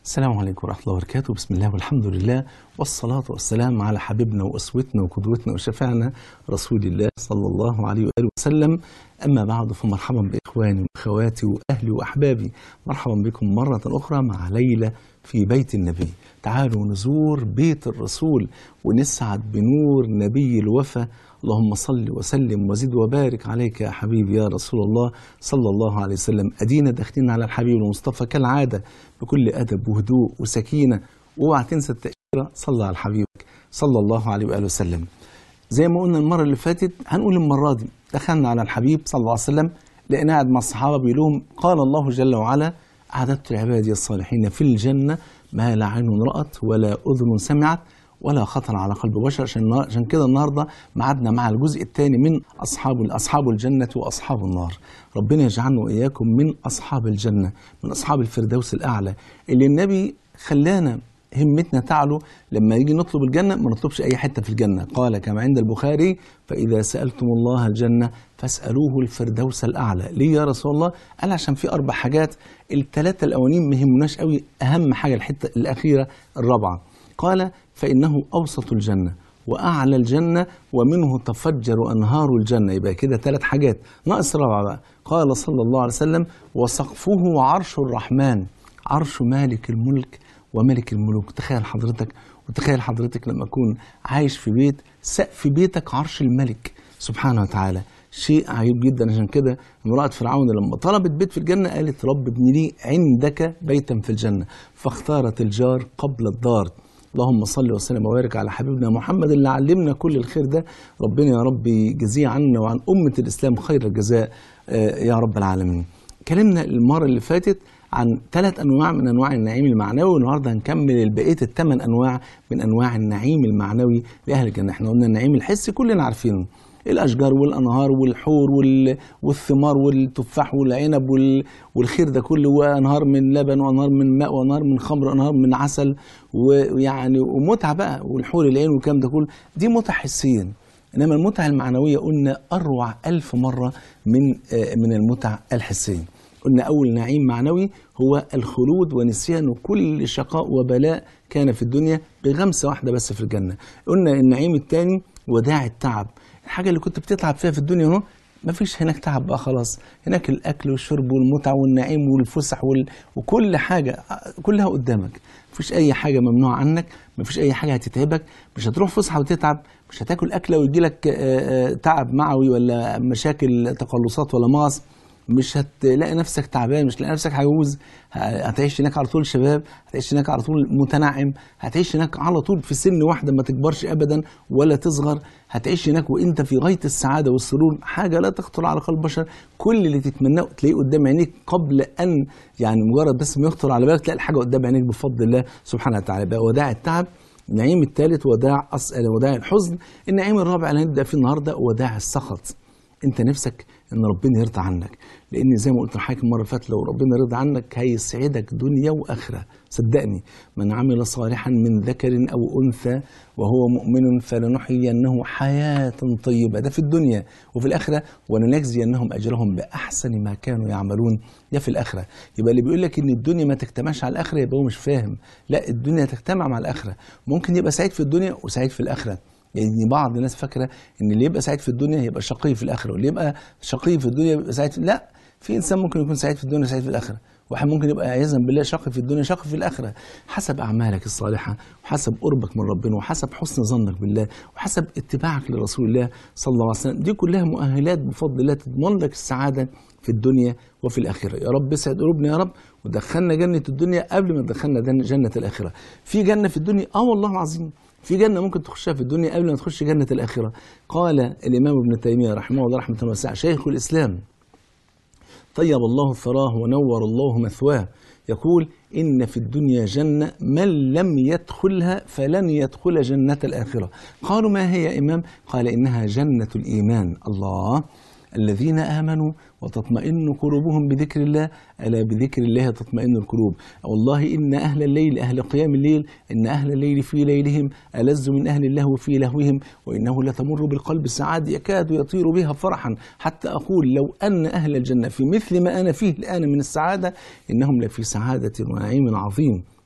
السلام عليكم ورحمة الله وبركاته بسم الله والحمد لله والصلاة والسلام على حبيبنا وأسوتنا وقدوتنا وشفعنا رسول الله صلى الله عليه وآله وسلم أما بعد فمرحبا بإخواني وأخواتي وأهلي وأحبابي مرحبا بكم مرة أخرى مع ليلة في بيت النبي تعالوا نزور بيت الرسول ونسعد بنور نبي الوفا اللهم صل وسلم وزد وبارك عليك يا حبيبي يا رسول الله صلى الله عليه وسلم أدينا داخلين على الحبيب المصطفى كالعادة بكل أدب وهدوء وسكينة واوعى تنسى التأشيرة صلى على حبيبك صلى الله عليه وآله وسلم زي ما قلنا المرة اللي فاتت هنقول المرة دي دخلنا على الحبيب صلى الله عليه وسلم لقينا قاعد مع الصحابة بيقول لهم قال الله جل وعلا أعددت لعبادي الصالحين في الجنة ما لا عين رأت ولا أذن سمعت ولا خطر على قلب بشر عشان عشان كده النهارده معادنا مع الجزء الثاني من اصحاب اصحاب الجنه واصحاب النار ربنا يجعلنا واياكم من اصحاب الجنه من اصحاب الفردوس الاعلى اللي النبي خلانا همتنا تعلو لما يجي نطلب الجنة ما نطلبش أي حتة في الجنة قال كما عند البخاري فإذا سألتم الله الجنة فاسألوه الفردوس الأعلى ليه يا رسول الله قال عشان في أربع حاجات الثلاثة الأولين ما يهمناش قوي أهم حاجة الحتة الأخيرة الرابعة قال فإنه أوسط الجنة وأعلى الجنة ومنه تفجر أنهار الجنة يبقى كده ثلاث حاجات ناقص رابعة بقى قال صلى الله عليه وسلم وسقفه عرش الرحمن عرش مالك الملك وملك الملوك تخيل حضرتك وتخيل حضرتك لما أكون عايش في بيت سقف بيتك عرش الملك سبحانه وتعالى شيء عجيب جدا عشان كده امرأة فرعون لما طلبت بيت في الجنة قالت رب ابن لي عندك بيتا في الجنة فاختارت الجار قبل الدار اللهم صل وسلم وبارك على حبيبنا محمد اللي علمنا كل الخير ده ربنا يا رب يجزيه عنا وعن أمة الإسلام خير الجزاء يا رب العالمين كلمنا المرة اللي فاتت عن ثلاث انواع من انواع النعيم المعنوي والنهارده هنكمل بقيه الثمان انواع من انواع النعيم المعنوي لاهل الجنه احنا قلنا النعيم الحسي كلنا عارفينه الاشجار والانهار والحور والثمار والتفاح والعنب والخير ده كله وانهار من لبن وانهار من ماء وانهار من خمر وانهار من عسل ويعني ومتعه بقى والحور العين والكلام ده كله دي متعه حسيا انما المتعه المعنويه قلنا اروع ألف مره من من المتع الحسيه قلنا أول نعيم معنوي هو الخلود ونسيان كل شقاء وبلاء كان في الدنيا بغمسة واحدة بس في الجنة قلنا النعيم الثاني وداع التعب الحاجة اللي كنت بتتعب فيها في الدنيا اهو مفيش هناك تعب بقى خلاص هناك الأكل والشرب والمتعة والنعيم والفسح وال... وكل حاجة كلها قدامك مفيش أي حاجة ممنوعة عنك مفيش أي حاجة هتتعبك مش هتروح فسحة وتتعب مش هتاكل أكلة ويجي لك تعب معوي ولا مشاكل تقلصات ولا مغص مش هتلاقي نفسك تعبان مش هتلاقي نفسك عجوز هتعيش هناك على طول شباب هتعيش هناك على طول متنعم هتعيش هناك على طول في سن واحده ما تكبرش ابدا ولا تصغر هتعيش هناك وانت في غايه السعاده والسرور حاجه لا تخطر على قلب بشر كل اللي تتمناه تلاقيه قدام عينيك قبل ان يعني مجرد بس ما يخطر على بالك تلاقي الحاجه قدام عينيك بفضل الله سبحانه وتعالى بقى وداع التعب النعيم الثالث وداع أسأل وداع الحزن النعيم الرابع اللي هنبدا فيه النهارده وداع السخط انت نفسك ان ربنا يرضى عنك لان زي ما قلت لحضرتك المره اللي فاتت لو ربنا رضى عنك هيسعدك دنيا واخره صدقني من عمل صالحا من ذكر او انثى وهو مؤمن فلنحيينه حياه طيبه ده في الدنيا وفي الاخره ولنجزينهم اجرهم باحسن ما كانوا يعملون ده في الاخره يبقى اللي بيقول لك ان الدنيا ما تجتمعش على الاخره يبقى هو مش فاهم لا الدنيا تجتمع مع الاخره ممكن يبقى سعيد في الدنيا وسعيد في الاخره يعني بعض الناس فاكره ان اللي يبقى سعيد في الدنيا يبقى شقي في الاخره واللي يبقى شقي في الدنيا يبقى سعيد في لا في انسان ممكن يكون سعيد في الدنيا وسعيد في الاخره واحد ممكن يبقى عياذا بالله شقي في الدنيا شقي في الاخره حسب اعمالك الصالحه وحسب قربك من ربنا وحسب حسن ظنك بالله وحسب اتباعك لرسول الله صلى الله عليه وسلم دي كلها مؤهلات بفضل الله تضمن لك السعاده في الدنيا وفي الاخره يا رب اسعد قلوبنا يا رب ودخلنا جنه الدنيا قبل ما تدخلنا جنه الاخره في جنه في الدنيا اه والله العظيم في جنة ممكن تخشها في الدنيا قبل ما تخش جنة الآخرة قال الإمام ابن تيمية رحمه الله رحمة واسعة شيخ الإسلام طيب الله ثراه ونور الله مثواه يقول إن في الدنيا جنة من لم يدخلها فلن يدخل جنة الآخرة قالوا ما هي يا إمام قال إنها جنة الإيمان الله الذين آمنوا وتطمئن قلوبهم بذكر الله ألا بذكر الله تطمئن القلوب والله إن أهل الليل أهل قيام الليل إن أهل الليل في ليلهم ألز من أهل اللهو في لهوهم وإنه لتمر بالقلب السعاد يكاد يطير بها فرحا حتى أقول لو أن أهل الجنة في مثل ما أنا فيه الآن من السعادة إنهم لفي سعادة ونعيم عظيم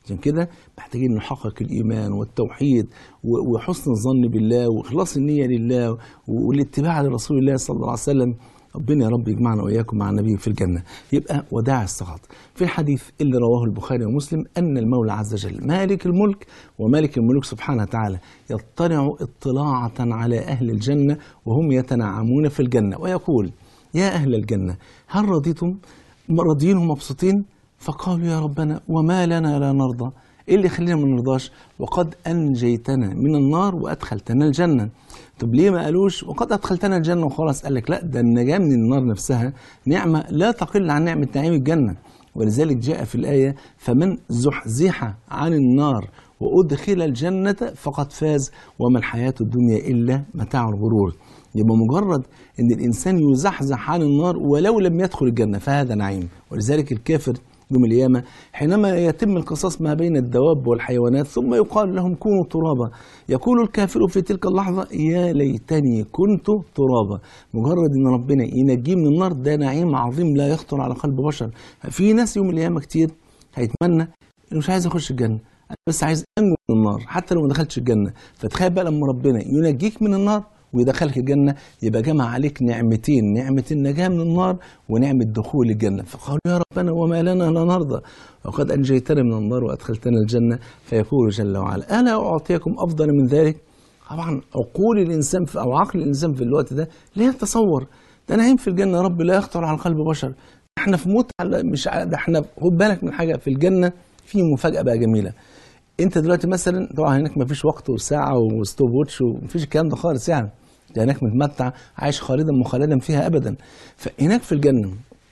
عشان كده محتاجين نحقق الإيمان والتوحيد و- وحسن الظن بالله وإخلاص النية لله والاتباع لرسول الله صلى الله عليه وسلم ربنا يا رب يجمعنا وإياكم مع النبي في الجنة يبقى وداع السخط في الحديث اللي رواه البخاري ومسلم أن المولى عز وجل مالك الملك ومالك الملوك سبحانه وتعالى يطلع اطلاعة على أهل الجنة وهم يتنعمون في الجنة ويقول يا أهل الجنة هل رضيتم راضيين ومبسوطين فقالوا يا ربنا وما لنا لا نرضى ايه اللي يخلينا ما نرضاش وقد انجيتنا من النار وادخلتنا الجنه طب ليه ما قالوش وقد ادخلتنا الجنه وخلاص قال لك لا ده النجاه من النار نفسها نعمه لا تقل عن نعمه نعيم الجنه ولذلك جاء في الايه فمن زحزح عن النار وادخل الجنه فقد فاز وما الحياه الدنيا الا متاع الغرور يبقى مجرد ان الانسان يزحزح عن النار ولو لم يدخل الجنه فهذا نعيم ولذلك الكافر يوم القيامة حينما يتم القصاص ما بين الدواب والحيوانات ثم يقال لهم كونوا ترابا يقول الكافر في تلك اللحظة يا ليتني كنت ترابا مجرد ان ربنا ينجيه من النار ده نعيم عظيم لا يخطر على قلب بشر في ناس يوم القيامة كتير هيتمنى انه مش عايز يخش الجنة أنا بس عايز انجو من النار حتى لو ما دخلتش الجنة فتخيل بقى لما ربنا ينجيك من النار ويدخلك الجنة يبقى جمع عليك نعمتين نعمة النجاة من النار ونعمة دخول الجنة فقالوا يا ربنا وما لنا لا نرضى وقد أنجيتنا من النار وأدخلتنا الجنة فيقول جل وعلا ألا أعطيكم أفضل من ذلك طبعا عقول الإنسان في أو عقل الإنسان في الوقت ده لا يتصور ده نعيم في الجنة يا رب لا يخطر على قلب بشر احنا في موت على مش ع- ده احنا خد بالك من حاجة في الجنة في مفاجأة بقى جميلة انت دلوقتي مثلا طبعا هناك مفيش وقت وساعه وستوب ووتش ومفيش الكلام ده خالص يعني ده هناك متمتع عايش خالدا مخلدا فيها ابدا فهناك في الجنه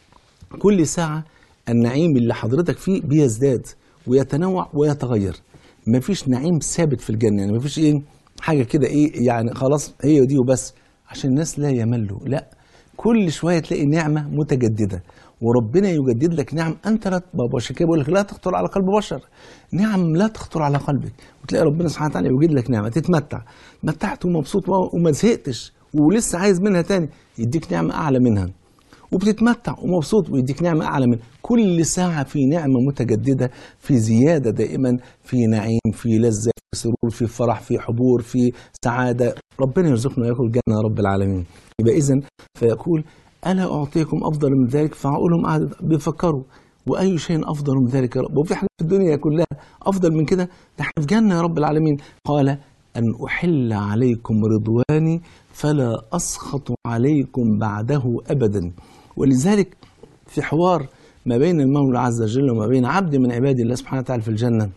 كل ساعه النعيم اللي حضرتك فيه بيزداد ويتنوع ويتغير مفيش نعيم ثابت في الجنه يعني مفيش ايه حاجه كده ايه يعني خلاص هي دي وبس عشان الناس لا يملوا لا كل شويه تلاقي نعمه متجدده وربنا يجدد لك نعم انت لا عشان كده بقول لك لا تخطر على قلب بشر نعم لا تخطر على قلبك وتلاقي ربنا سبحانه وتعالى يوجد لك نعمه تتمتع متعت ومبسوط وما زهقتش ولسه عايز منها تاني يديك نعمه اعلى منها وبتتمتع ومبسوط ويديك نعمة أعلى من كل ساعة في نعمة متجددة في زيادة دائما في نعيم في لذة في سرور في فرح في حبور في سعادة ربنا يرزقنا وياكل الجنة يا رب العالمين يبقى إذن فيقول ألا أعطيكم أفضل من ذلك فعقولهم قعدت بيفكروا وأي شيء أفضل من ذلك يا رب وفي حاجة في الدنيا كلها أفضل من كده ده احنا في جنة يا رب العالمين قال أن أحل عليكم رضواني فلا أسخط عليكم بعده أبدا ولذلك في حوار ما بين المولى عز وجل وما بين عبد من عباد الله سبحانه وتعالى في الجنة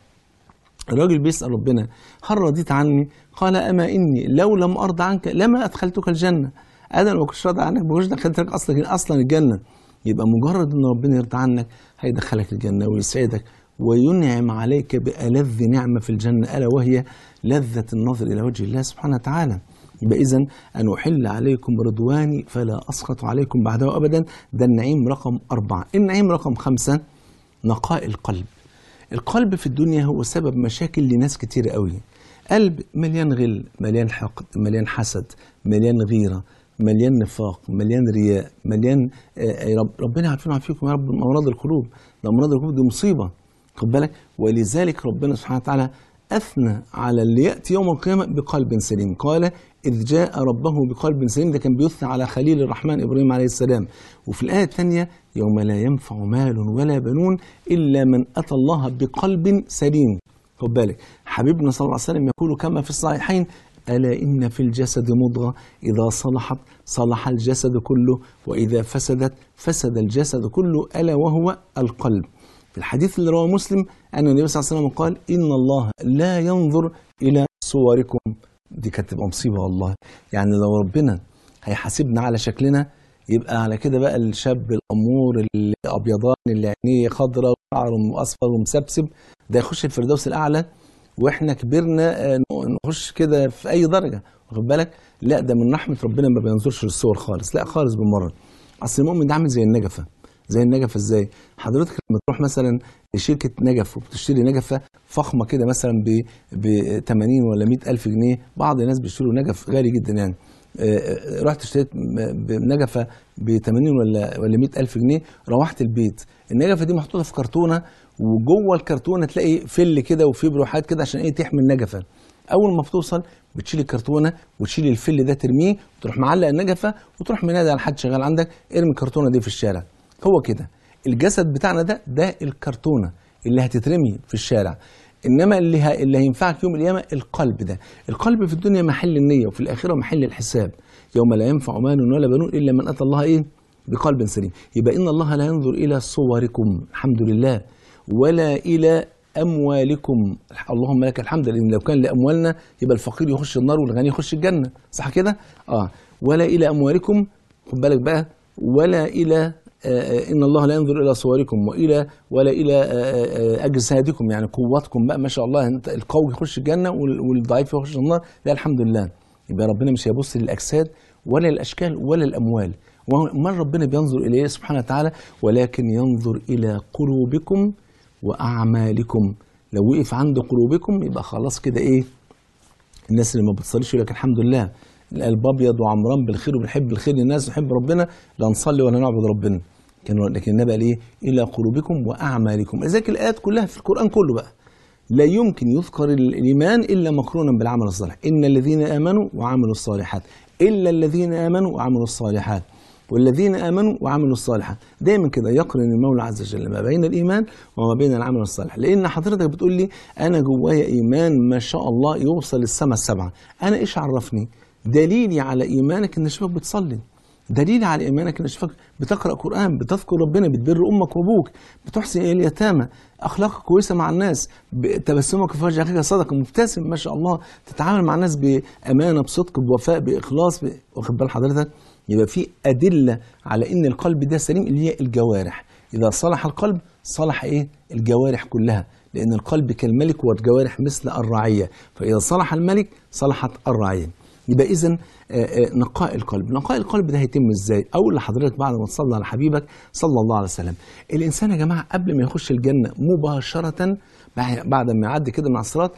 الراجل بيسأل ربنا هل رضيت عني؟ قال أما إني لو لم أرضى عنك لما أدخلتك الجنة أنا لو كنتش راضي عنك ما كنتش دخلتك أصلا أصلا الجنة يبقى مجرد إن ربنا يرضى عنك هيدخلك الجنة ويسعدك وينعم عليك بألذ نعمة في الجنة ألا وهي لذة النظر إلى وجه الله سبحانه وتعالى يبقى إذا أن أحل عليكم رضواني فلا أسخط عليكم بعده أبدا ده النعيم رقم أربعة النعيم رقم خمسة نقاء القلب القلب في الدنيا هو سبب مشاكل لناس كتير قوي قلب مليان غل مليان حقد مليان حسد مليان غيرة مليان نفاق مليان رياء مليان آه رب ربنا عارفين وعافيكم يا رب من امراض القلوب ده امراض القلوب دي مصيبه خد بالك ولذلك ربنا سبحانه وتعالى اثنى على اللي ياتي يوم القيامه بقلب سليم قال اذ جاء ربه بقلب سليم ده كان بيثنى على خليل الرحمن ابراهيم عليه السلام وفي الايه الثانيه يوم لا ينفع مال ولا بنون الا من اتى الله بقلب سليم خد بالك حبيبنا صلى الله عليه وسلم يقول كما في الصحيحين ألا إن في الجسد مضغة إذا صلحت صلح الجسد كله وإذا فسدت فسد الجسد كله ألا وهو القلب في الحديث اللي رواه مسلم أن النبي صلى الله عليه وسلم قال إن الله لا ينظر إلى صوركم دي كانت تبقى مصيبة والله يعني لو ربنا هيحاسبنا على شكلنا يبقى على كده بقى الشاب الأمور الأبيضان اللي عينيه خضراء وشعره أصفر ومسبسب ده يخش الفردوس الأعلى واحنا كبرنا نخش كده في اي درجه واخد بالك لا ده من رحمه ربنا ما بينظرش للصور خالص لا خالص بالمره اصل المؤمن ده عامل زي النجفه زي النجفه ازاي حضرتك لما تروح مثلا لشركه نجف وبتشتري نجفه فخمه كده مثلا ب 80 ولا 100 الف جنيه بعض الناس بيشتروا نجف غالي جدا يعني آه، رحت اشتريت م- بنجفه ب 80 ولا ولا 100 الف جنيه روحت البيت النجفه دي محطوطه في كرتونه وجوه الكرتونه تلاقي فل كده وفيبر وحاجات كده عشان ايه تحمي النجفه اول ما بتوصل بتشيل الكرتونه وتشيل الفل ده ترميه وتروح معلق النجفه وتروح منادي على حد شغال عندك ارمي الكرتونه دي في الشارع هو كده الجسد بتاعنا ده ده الكرتونه اللي هتترمي في الشارع انما اللي ه... اللي هينفعك يوم القيامه القلب ده القلب في الدنيا محل النيه وفي الاخره محل الحساب يوم لا ينفع مال ولا بنون الا من اتى الله ايه بقلب سليم يبقى ان الله لا ينظر الى صوركم الحمد لله ولا الى اموالكم اللهم لك الحمد لان لو كان لاموالنا يبقى الفقير يخش النار والغني يخش الجنه صح كده اه ولا الى اموالكم خد بالك بقى ولا الى آه، ان الله لا ينظر الى صوركم والى ولا الى آه، آه، اجسادكم يعني قوتكم بقى ما شاء الله انت القوي يخش الجنه وال- والضعيف يخش النار لا الحمد لله يبقى ربنا مش هيبص للاجساد ولا الاشكال ولا الاموال وما ربنا بينظر اليه سبحانه وتعالى ولكن ينظر الى قلوبكم واعمالكم لو وقف عند قلوبكم يبقى خلاص كده ايه الناس اللي ما بتصليش يقول لك الحمد لله القلب ابيض وعمران بالخير وبنحب الخير للناس ونحب ربنا لا نصلي ولا نعبد ربنا كان لكن النبي قال ايه الى قلوبكم واعمالكم لذلك الايات كلها في القران كله بقى لا يمكن يذكر الايمان الا مقرونا بالعمل الصالح ان الذين امنوا وعملوا الصالحات الا الذين امنوا وعملوا الصالحات والذين امنوا وعملوا الصالحات دايما كده يقرن المولى عز وجل ما بين الايمان وما بين العمل الصالح لان حضرتك بتقول لي انا جوايا ايمان ما شاء الله يوصل للسماء السبعه انا ايش عرفني دليلي على ايمانك ان اشوفك بتصلي دليل على ايمانك ان اشوفك بتقرا قران بتذكر ربنا بتبر امك وابوك بتحسن الى اليتامى اخلاقك كويسه مع الناس ب- تبسمك في وجه اخيك صدقه مبتسم ما شاء الله تتعامل مع الناس بامانه بصدق بوفاء باخلاص ب... واخد بال حضرتك يبقى في ادله على ان القلب ده سليم اللي هي الجوارح اذا صلح القلب صلح ايه الجوارح كلها لان القلب كالملك والجوارح مثل الرعيه فاذا صلح الملك صلحت الرعيه يبقى اذا نقاء القلب نقاء القلب ده هيتم ازاي اول لحضرتك بعد ما تصلي على حبيبك صلى الله عليه وسلم الانسان يا جماعه قبل ما يخش الجنه مباشره بعد ما يعدي كده من على الصراط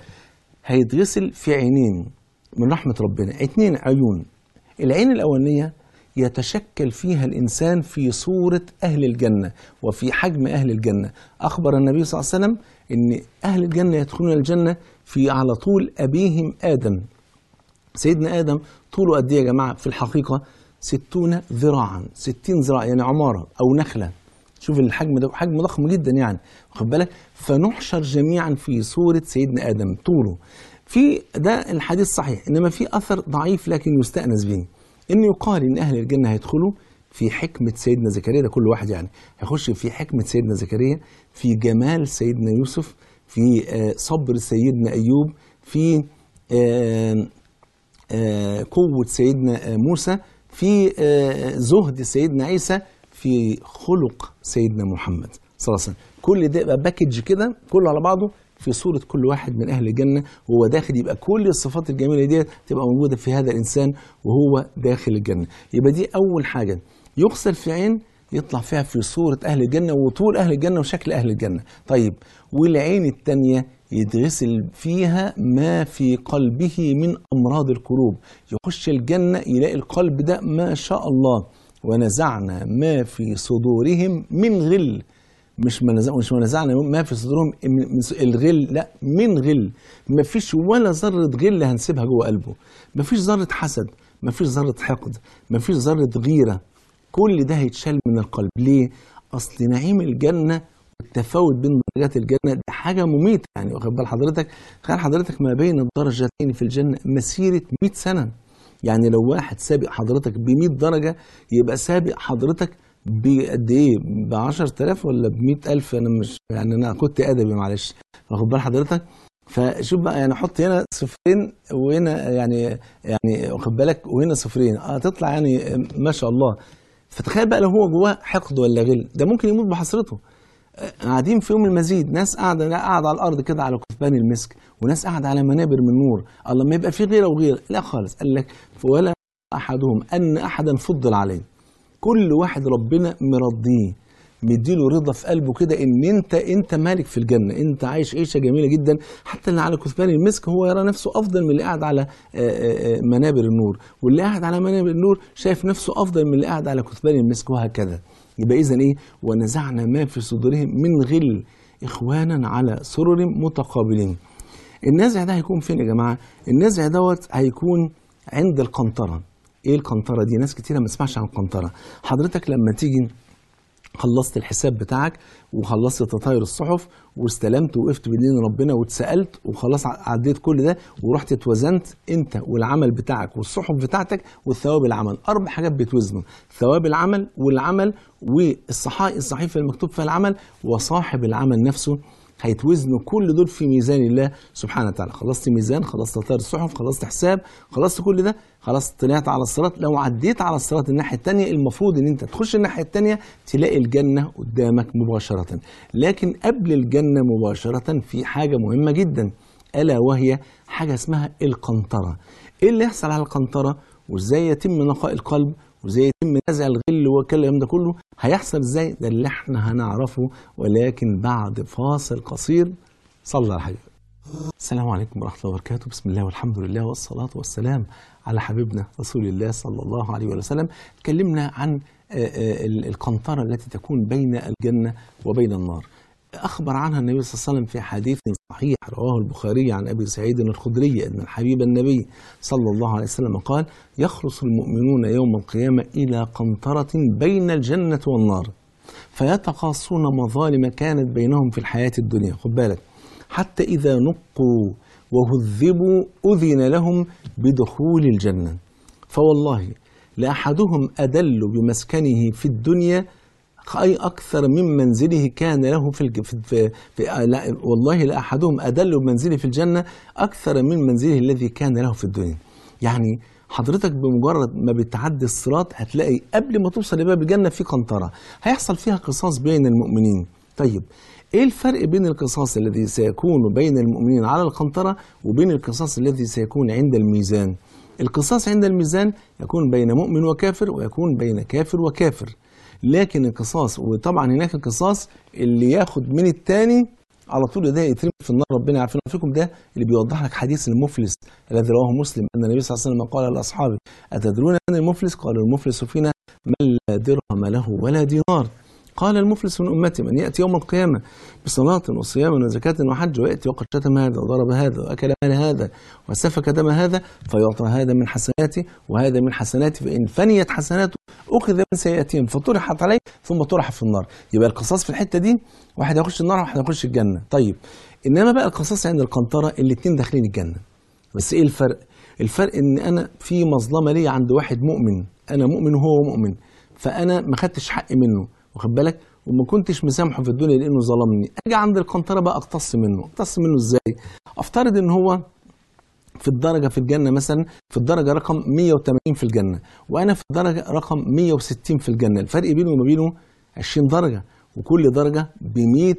هيتغسل في عينين من رحمه ربنا اتنين عيون العين الاولانيه يتشكل فيها الانسان في صوره اهل الجنه وفي حجم اهل الجنه اخبر النبي صلى الله عليه وسلم ان اهل الجنه يدخلون الجنه في على طول ابيهم ادم سيدنا آدم طوله قد إيه يا جماعة في الحقيقة ستون ذراعا ستين ذراع يعني عمارة أو نخلة شوف الحجم ده حجم ضخم جدا يعني واخد بالك فنحشر جميعا في صورة سيدنا آدم طوله في ده الحديث صحيح إنما في أثر ضعيف لكن يستأنس به إنه يقال إن أهل الجنة هيدخلوا في حكمة سيدنا زكريا ده كل واحد يعني هيخش في حكمة سيدنا زكريا في جمال سيدنا يوسف في آه، صبر سيدنا أيوب في آه، آه، قوة سيدنا آه، موسى في آه، زهد سيدنا عيسى في خلق سيدنا محمد صلى الله عليه وسلم كل ده يبقى باكج كده كله على بعضه في صورة كل واحد من أهل الجنة وهو داخل يبقى كل الصفات الجميلة دي تبقى موجودة في هذا الإنسان وهو داخل الجنة يبقى دي أول حاجة يغسل في عين يطلع فيها في صورة أهل الجنة وطول أهل الجنة وشكل أهل الجنة طيب والعين التانية يتغسل فيها ما في قلبه من أمراض القلوب يخش الجنة يلاقي القلب ده ما شاء الله ونزعنا ما في صدورهم من غل مش ما نزع- مش ما نزعنا ما في صدورهم من من س- الغل لا من غل ما فيش ولا ذرة غل هنسيبها جوه قلبه ما فيش ذرة حسد ما فيش ذرة حقد ما فيش ذرة غيرة كل ده هيتشال من القلب ليه اصل نعيم الجنة التفاوت بين درجات الجنة دي حاجة مميتة يعني واخد بال حضرتك تخيل حضرتك ما بين الدرجتين في الجنة مسيرة 100 سنة يعني لو واحد سابق حضرتك ب 100 درجة يبقى سابق حضرتك بقد ايه ب 10000 ولا ب 100000 انا مش يعني انا كنت ادبي معلش واخد بال حضرتك فشوف بقى يعني حط هنا صفرين وهنا يعني يعني واخد بالك وهنا صفرين اه تطلع يعني ما شاء الله فتخيل بقى لو هو جواه حقد ولا غل ده ممكن يموت بحسرته قاعدين في يوم المزيد ناس قاعده قاعده على الارض كده على كثبان المسك وناس قاعده على منابر من نور الله ما يبقى في غيره وغيره لا خالص قال لك ولا احدهم ان احدا فضل عليه كل واحد ربنا مرضيه مديله رضا في قلبه كده ان انت انت مالك في الجنه انت عايش عيشه جميله جدا حتى اللي على كثبان المسك هو يرى نفسه افضل من اللي قاعد على آه، آه، آه، منابر النور واللي قاعد على منابر النور شايف نفسه افضل من اللي قاعد على كثبان المسك وهكذا يبقى اذا ايه ونزعنا ما في صدورهم من غل اخوانا على سرر متقابلين النازع ده هيكون فين يا جماعه النازع دوت هيكون عند القنطره ايه القنطره دي ناس كتيره ما تسمعش عن القنطره حضرتك لما تيجي خلصت الحساب بتاعك وخلصت تطاير الصحف واستلمت وقفت بين ربنا واتسالت وخلاص عديت كل ده ورحت اتوزنت انت والعمل بتاعك والصحف بتاعتك والثواب العمل اربع حاجات بتوزنوا ثواب العمل والعمل والصحائف الصحيفه المكتوب فيها العمل وصاحب العمل نفسه هيتوزنوا كل دول في ميزان الله سبحانه وتعالى خلصت ميزان خلصت تطير الصحف خلصت حساب خلصت كل ده خلاص طلعت على الصراط لو عديت على الصراط الناحيه الثانيه المفروض ان انت تخش الناحيه الثانيه تلاقي الجنه قدامك مباشره لكن قبل الجنه مباشره في حاجه مهمه جدا الا وهي حاجه اسمها القنطره ايه اللي يحصل على القنطره وازاي يتم نقاء القلب وازاي يتم نزع الغل والكلام ده كله هيحصل ازاي ده اللي احنا هنعرفه ولكن بعد فاصل قصير صلى على حبيبي السلام عليكم ورحمة الله وبركاته بسم الله والحمد لله والصلاة والسلام على حبيبنا رسول الله صلى الله عليه وسلم تكلمنا عن آه، آه، ال- القنطرة التي تكون بين الجنة وبين النار أخبر عنها النبي صلى الله عليه وسلم في حديث صحيح رواه البخاري عن أبي سعيد الخدري أن الحبيب النبي صلى الله عليه وسلم قال يخلص المؤمنون يوم القيامة إلى قنطرة بين الجنة والنار فيتقاصون مظالم كانت بينهم في الحياة الدنيا خد بالك حتى إذا نقوا وهذبوا أذن لهم بدخول الجنة فوالله لأحدهم أدل بمسكنه في الدنيا أي أكثر من منزله كان له في, الج... في... في... في... لا والله لأحدهم أدل بمنزله في الجنة أكثر من منزله الذي كان له في الدنيا يعني حضرتك بمجرد ما بتعدي الصراط هتلاقي قبل ما توصل لباب الجنة في قنطرة هيحصل فيها قصاص بين المؤمنين طيب ايه الفرق بين القصاص الذي سيكون بين المؤمنين على القنطرة وبين القصاص الذي سيكون عند الميزان القصاص عند الميزان يكون بين مؤمن وكافر ويكون بين كافر وكافر لكن القصاص وطبعا هناك القصاص اللي ياخد من التاني على طول ده يترمي في النار ربنا يعافينا فيكم ده اللي بيوضح لك حديث المفلس الذي رواه مسلم ان النبي صلى الله عليه وسلم قال لاصحابه اتدرون من المفلس قالوا المفلس فينا من لا درهم له ولا دينار قال المفلس من امتي من ياتي يوم القيامه بصلاه وصيام وزكاه وحج وياتي وقد شتم هذا وضرب هذا واكل مال هذا وسفك دم هذا فيعطى هذا من حسناته وهذا من حسناته فان فنيت حسناته اخذ من سيئاتهم فطرحت عليه ثم طرح في النار يبقى القصاص في الحته دي واحد هيخش النار وواحد هيخش الجنه طيب انما بقى القصاص عند القنطره الاثنين داخلين الجنه بس ايه الفرق الفرق ان انا في مظلمه ليا عند واحد مؤمن انا مؤمن وهو مؤمن فانا ما خدتش حقي منه واخد بالك وما كنتش مسامحه في الدنيا لانه ظلمني اجي عند القنطره بقى اقتص منه اقتص منه ازاي افترض ان هو في الدرجة في الجنة مثلا في الدرجة رقم 180 في الجنة وأنا في الدرجة رقم 160 في الجنة الفرق بينه وما بينه 20 درجة وكل درجة ب 100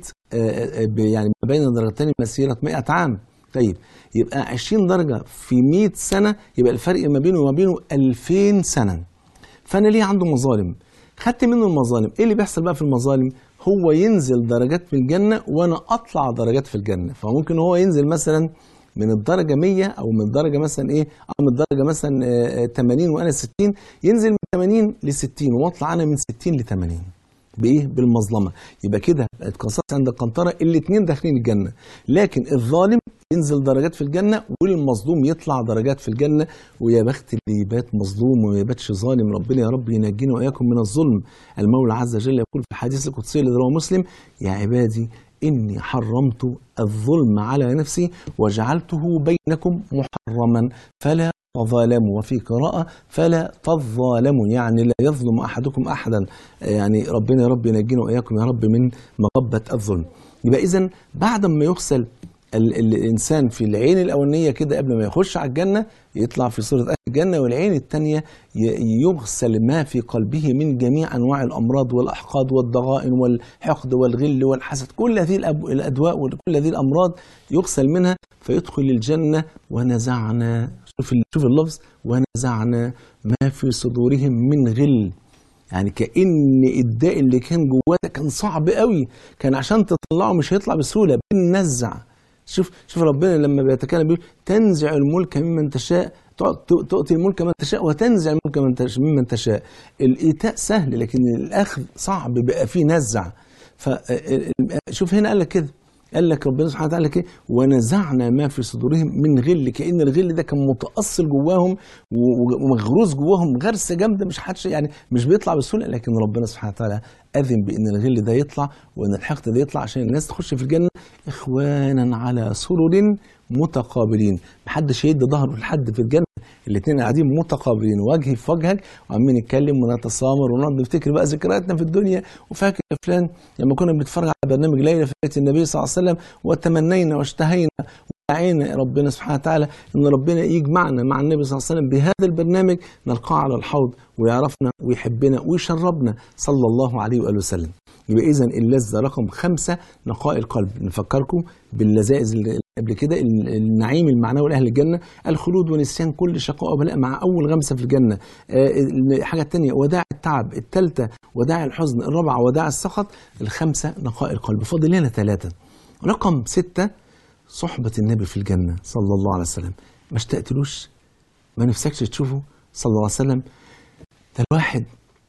يعني ما بين الدرجتين مسيرة 100 عام طيب يبقى 20 درجة في 100 سنة يبقى الفرق ما بينه وما بينه 2000 سنة فأنا ليه عنده مظالم خدت منه المظالم ايه اللي بيحصل بقى في المظالم هو ينزل درجات في الجنة وأنا أطلع درجات في الجنة فممكن هو ينزل مثلا من الدرجة 100 أو من الدرجة مثلا إيه أو من الدرجة مثلا آه، 80 وأنا 60 ينزل من 80 ل 60 وأطلع أنا من 60 ل 80 بايه بالمظلمه يبقى كده اتقصص عند القنطره الاثنين داخلين الجنه لكن الظالم ينزل درجات في الجنه والمظلوم يطلع درجات في الجنه ويا بخت اللي يبات مظلوم وما يباتش ظالم ربنا يا رب ينجينا واياكم من الظلم المولى عز وجل يقول في الحديث القدسي الذي رواه مسلم يا عبادي إني حرمت الظلم على نفسي وجعلته بينكم محرما فلا تظالموا وفي قراءة فلا تظالموا يعني لا يظلم أحدكم أحدا يعني ربنا يا رب ينجينا وإياكم يا رب من مغبة الظلم يبقى إذا بعد ما يغسل ال- ال- الانسان في العين الاولانيه كده قبل ما يخش على الجنه يطلع في صوره اهل الجنه والعين الثانيه يغسل ما في قلبه من جميع انواع الامراض والاحقاد والضغائن والحقد والغل والحسد كل هذه الأب- الادواء وكل هذه الامراض يغسل منها فيدخل الجنه ونزعنا شوف ال- شوف اللفظ ونزعنا ما في صدورهم من غل يعني كأن الداء اللي كان جواه ده كان صعب قوي كان عشان تطلعه مش هيطلع بسهولة بننزع شوف شوف ربنا لما بيتكلم بيقول تنزع الملك ممن تشاء تع- تؤتي الملك من تشاء وتنزع الملك من تش- ممن تشاء الايتاء سهل لكن الاخذ صعب بقى فيه نزع فشوف هنا قال لك كده قال لك ربنا سبحانه وتعالى كده ونزعنا ما في صدورهم من غل كأن الغل ده كان متأصل جواهم و- ومغروس جواهم غرسة جامدة مش حدش يعني مش بيطلع بسهولة لكن ربنا سبحانه وتعالى أذن بأن الغل ده يطلع وأن الحقد ده يطلع عشان الناس تخش في الجنة إخوانا على سرر متقابلين محدش يدي ظهره لحد في الجنة الاثنين قاعدين متقابلين وجهي في وجهك وعمالين نتكلم ونتسامر ونقعد نفتكر بقى ذكرياتنا في الدنيا وفاكر يا فلان لما كنا بنتفرج على برنامج ليله في بيت النبي صلى الله عليه وسلم وتمنينا واشتهينا ودعينا يا ربنا سبحانه وتعالى ان ربنا يجمعنا مع النبي صلى الله عليه وسلم بهذا البرنامج نلقاه على الحوض ويعرفنا ويحبنا ويشربنا صلى الله عليه واله وسلم يبقى اذا اللذه رقم خمسه نقاء القلب نفكركم باللذائذ اللي قبل كده النعيم المعنوي لاهل الجنه الخلود ونسيان كل شقاء وبلاء مع اول غمسه في الجنه آه، الحاجه الثانيه وداع التعب الثالثه وداع الحزن الرابعه وداع السخط الخامسه نقاء القلب فاضل لنا ثلاثه رقم سته صحبه النبي في الجنه صلى الله عليه وسلم ما اشتقتلوش ما نفسكش تشوفه صلى الله عليه وسلم ده الواحد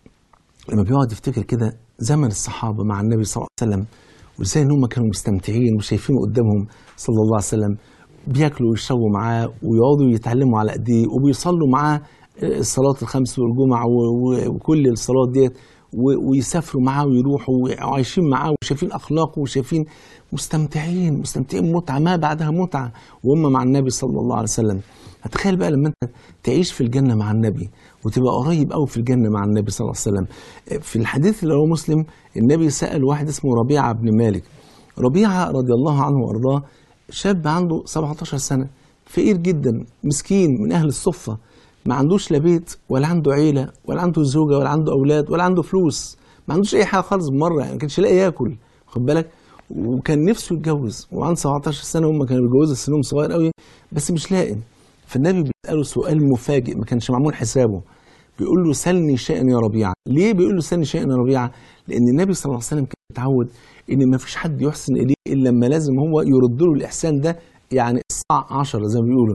لما بيقعد يفتكر كده زمن الصحابة مع النبي صلى الله عليه وسلم وازاي ان هم كانوا مستمتعين وشايفينه قدامهم صلى الله عليه وسلم بياكلوا ويشربوا معاه ويقعدوا يتعلموا على ايديه وبيصلوا معاه الصلاة الخمس والجمعة و- و- وكل الصلاة ديت و- ويسافروا معاه ويروحوا وعايشين معاه وشايفين اخلاقه وشايفين مستمتعين مستمتعين متعه ما بعدها متعه وهم مع النبي صلى الله عليه وسلم هتخيل بقى لما انت تعيش في الجنه مع النبي وتبقى قريب قوي في الجنه مع النبي صلى الله عليه وسلم في الحديث اللي هو مسلم النبي سال واحد اسمه ربيعه بن مالك ربيعه رضي الله عنه وارضاه شاب عنده 17 سنه فقير جدا مسكين من اهل الصفه ما عندوش لا بيت ولا عنده عيله ولا عنده زوجه ولا عنده اولاد ولا عنده فلوس ما عندوش اي حاجه خالص بمره يعني ما كانش لاقي ياكل خد بالك وكان نفسه يتجوز وعنده 17 سنه هم كانوا بيتجوزوا سنهم صغير قوي بس مش لاقي فالنبي بيساله سؤال مفاجئ ما كانش معمول حسابه بيقول له سلني شيئا يا ربيعه ليه بيقول له سلني شيئا يا ربيعه لان النبي صلى الله عليه وسلم كان متعود ان ما فيش حد يحسن اليه الا لما لازم هو يرد له الاحسان ده يعني الساعه 10 زي ما بيقولوا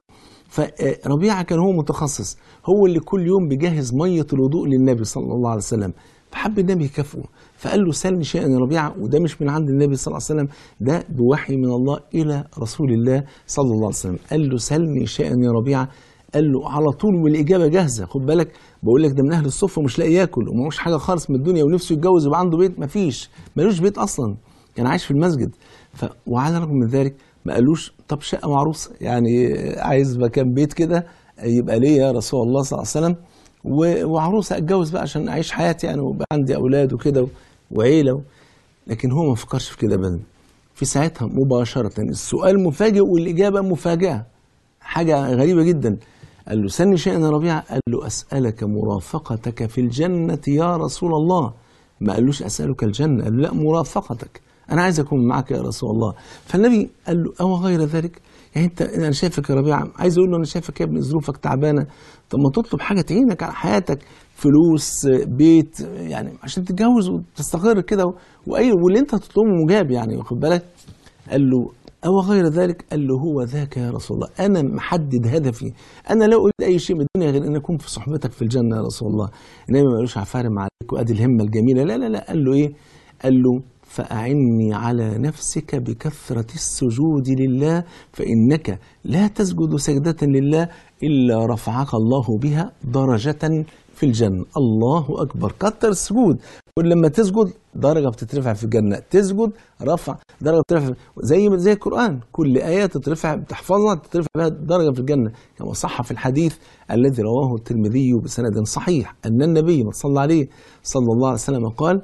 فربيعه كان هو متخصص هو اللي كل يوم بيجهز ميه الوضوء للنبي صلى الله عليه وسلم فحب النبي يكافئه فقال له سلني شيئا يا ربيعه وده مش من عند النبي صلى الله عليه وسلم ده بوحي من الله الى رسول الله صلى الله عليه وسلم قال له سلني شيئا يا ربيعه قال له على طول والاجابه جاهزه خد بالك بقول لك ده من اهل الصفه مش لاقي ياكل ومعهوش حاجه خالص من الدنيا ونفسه يتجوز يبقى عنده بيت مفيش ملوش بيت اصلا كان عايش في المسجد ف... وعلى الرغم من ذلك ما قالوش طب شقه وعروسه يعني عايز مكان بيت كده يبقى ليه يا رسول الله صلى الله عليه وسلم و- وعروسه اتجوز بقى عشان اعيش حياتي يعني ويبقى عندي اولاد وكده و- وعيله و... لكن هو ما فكرش في كده ابدا في ساعتها مباشره السؤال مفاجئ والاجابه مفاجئه حاجه غريبه جدا قال له سني شيئا يا ربيعه قال له اسالك مرافقتك في الجنه يا رسول الله ما قالوش اسالك الجنه قال له لا مرافقتك انا عايز اكون معك يا رسول الله فالنبي قال له او غير ذلك يعني انت انا شايفك يا ربيعه عايز اقول له انا شايفك يا ابني ظروفك تعبانه طب ما تطلب حاجه تعينك على حياتك فلوس بيت يعني عشان تتجوز وتستقر كده واي واللي انت هتطلبه مجاب يعني واخد بالك قال له أو غير ذلك قال له هو ذاك يا رسول الله أنا محدد هدفي أنا لا أريد أي شيء من الدنيا غير أن أكون في صحبتك في الجنة يا رسول الله النبي ما قالوش عفارم عليك وأدي الهمة الجميلة لا لا لا قال له إيه قال له فأعني على نفسك بكثرة السجود لله فإنك لا تسجد سجدة لله إلا رفعك الله بها درجة في الجنة الله أكبر كتر السجود كل لما تسجد درجة بتترفع في الجنة تسجد رفع درجة بتترفع زي زي القرآن كل آية تترفع بتحفظها تترفع بها درجة في الجنة كما صح في الحديث الذي رواه الترمذي بسند صحيح أن النبي صلى عليه صلى الله عليه وسلم قال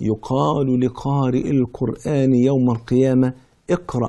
يقال لقارئ القرآن يوم القيامة اقرأ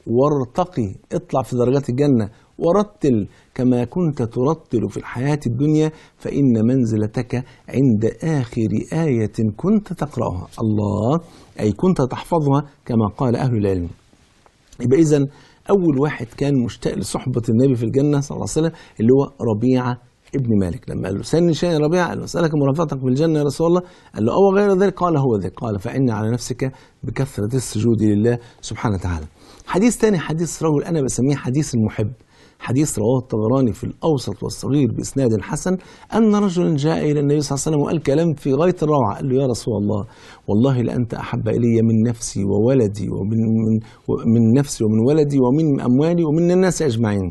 وارتقي اطلع في درجات الجنة ورتل كما كنت ترتل في الحياة الدنيا فإن منزلتك عند آخر آية كنت تقرأها الله أي كنت تحفظها كما قال أهل العلم يبقى إذا أول واحد كان مشتاق لصحبة النبي في الجنة صلى الله عليه وسلم اللي هو ربيعة ابن مالك لما قال له سني شيء يا ربيع قال له اسالك مرافقتك في الجنه يا رسول الله قال له او غير ذلك قال هو ذلك قال فاني على نفسك بكثره السجود لله سبحانه وتعالى حديث تاني حديث رجل انا بسميه حديث المحب حديث رواه الطبراني في الاوسط والصغير باسناد حسن ان رجلا جاء الى النبي صلى الله عليه وسلم وقال كلام في غايه الروعه قال له يا رسول الله والله لانت احب الي من نفسي وولدي ومن من, من نفسي ومن ولدي ومن اموالي ومن الناس اجمعين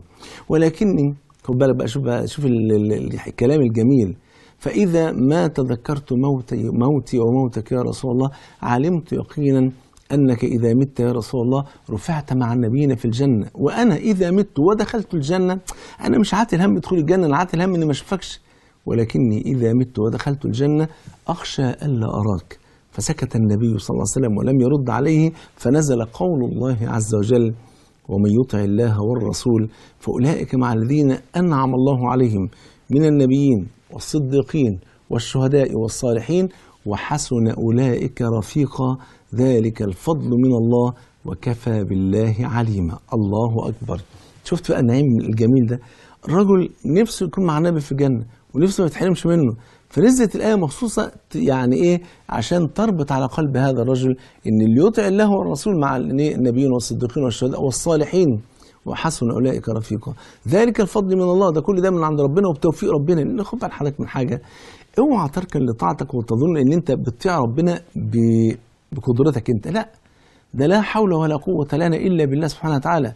ولكني خد بالك بقى شوف بقى شوف ال- ال- ال- الكلام الجميل فإذا ما تذكرت موتي موتي وموتك يا رسول الله علمت يقينا أنك إذا مت يا رسول الله رفعت مع النبيين في الجنة وأنا إذا مت ودخلت الجنة أنا مش عاتل هم دخول الجنة أنا عاتل هم إني ما أشوفكش ولكني إذا مت ودخلت الجنة أخشى ألا أراك فسكت النبي صلى الله عليه وسلم ولم يرد عليه فنزل قول الله عز وجل ومن يطع الله والرسول فأولئك مع الذين أنعم الله عليهم من النبيين والصديقين والشهداء والصالحين وحسن أولئك رفيقا ذلك الفضل من الله وكفى بالله عليما الله أكبر شفت بقى النعيم الجميل ده الرجل نفسه يكون مع النبي في الجنة ونفسه ما يتحرمش منه فنزلت الآية مخصوصة ت- يعني إيه عشان تربط على قلب هذا الرجل إن اللي يطع الله والرسول مع ال- النبيين والصديقين والشهداء والصالحين وحسن أولئك رفيقا ذلك الفضل من الله ده كل ده من عند ربنا وبتوفيق ربنا لأن خد بال حضرتك من حاجة اوعى تركن لطاعتك وتظن ان انت بتطيع ربنا ب- بقدرتك انت لا ده لا حول ولا قوة لنا إلا بالله سبحانه وتعالى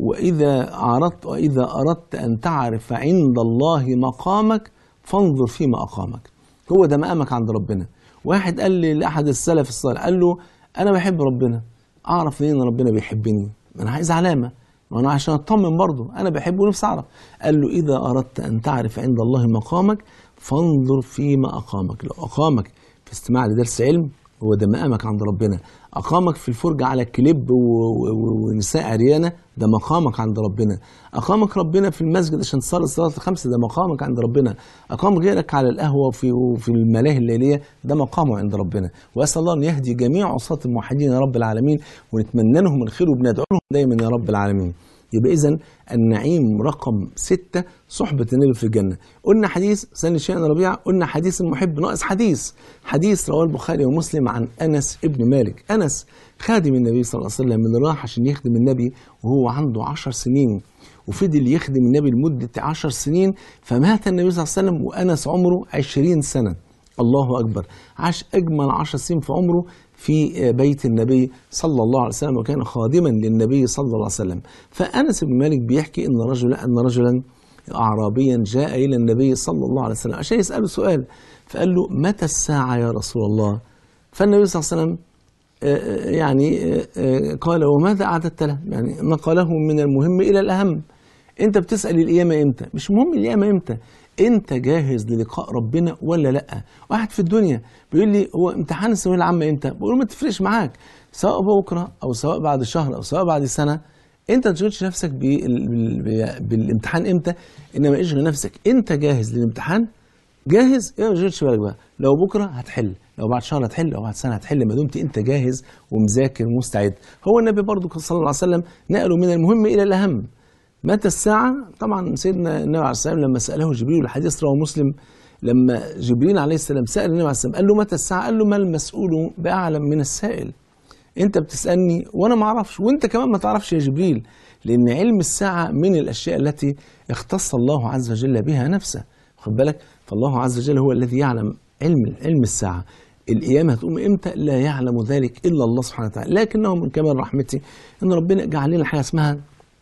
وإذا أردت وإذا أردت أن تعرف عند الله مقامك فانظر فيما أقامك هو ده مقامك عند ربنا واحد قال لي لأحد السلف الصالح قال له أنا بحب ربنا أعرف منين إن ربنا بيحبني ما أنا عايز علامة ما أنا عشان أطمن برضه أنا بحبه ونفسي أعرف قال له إذا أردت أن تعرف عند الله مقامك فانظر فيما أقامك لو أقامك في استماع لدرس علم هو ده مقامك عند ربنا أقامك في الفرجة على كليب و- و- ونساء عريانة ده مقامك عند ربنا أقامك ربنا في المسجد عشان تصلي الصلاة الخمسة ده مقامك عند ربنا أقام غيرك على القهوة وفي, وفي الملاهي الليلية ده مقامه عند ربنا وأسأل الله أن يهدي جميع عصاة الموحدين يا رب العالمين ونتمنى لهم الخير وبندعو لهم دايما يا رب العالمين يبقى إذا النعيم رقم ستة صحبة النبي في الجنة قلنا حديث سن شيئا ربيع قلنا حديث المحب ناقص حديث حديث رواه البخاري ومسلم عن أنس ابن مالك أنس خادم النبي صلى الله عليه وسلم من راح عشان يخدم النبي وهو عنده عشر سنين وفضل يخدم النبي لمدة عشر سنين فمات النبي صلى الله عليه وسلم وأنس عمره عشرين سنة الله أكبر عاش أجمل عشر سنين في عمره في بيت النبي صلى الله عليه وسلم وكان خادما للنبي صلى الله عليه وسلم فأنس بن مالك بيحكي أن رجلا أن رجلا أعرابيا جاء إلى النبي صلى الله عليه وسلم عشان يسأله سؤال فقال له متى الساعة يا رسول الله فالنبي صلى الله عليه وسلم آه، يعني آه، آه، قال وماذا أعددت له يعني نقله من المهم إلى الأهم انت بتسال القيامه امتى مش مهم القيامه امتى انت جاهز للقاء ربنا ولا لا واحد في الدنيا بيقول لي هو امتحان الثانويه العامه امتى بقول له ما تفرقش معاك سواء بكره او سواء بعد شهر او سواء بعد سنه انت ما تشغلش نفسك بال- بال- بالامتحان امتى انما اشغل نفسك انت جاهز للامتحان جاهز ايه ما تشغلش بالك بقى لو بكره هتحل لو بعد شهر هتحل لو بعد سنه هتحل ما دمت انت جاهز ومذاكر ومستعد هو النبي برضو صلى الله عليه وسلم نقله من المهم الى الاهم متى الساعة؟ طبعا سيدنا النبي عليه السلام لما سأله جبريل الحديث رواه مسلم لما جبريل عليه السلام سأل النبي عليه السلام قال له متى الساعة؟ قال له ما المسؤول بأعلم من السائل. أنت بتسألني وأنا ما أعرفش وأنت كمان ما تعرفش يا جبريل لأن علم الساعة من الأشياء التي اختص الله عز وجل بها نفسه. خد بالك؟ فالله عز وجل هو الذي يعلم علم علم الساعة. القيامة هتقوم امتى؟ لا يعلم ذلك إلا الله سبحانه وتعالى، لكنه من كمال رحمته إن ربنا جعل لنا حاجة اسمها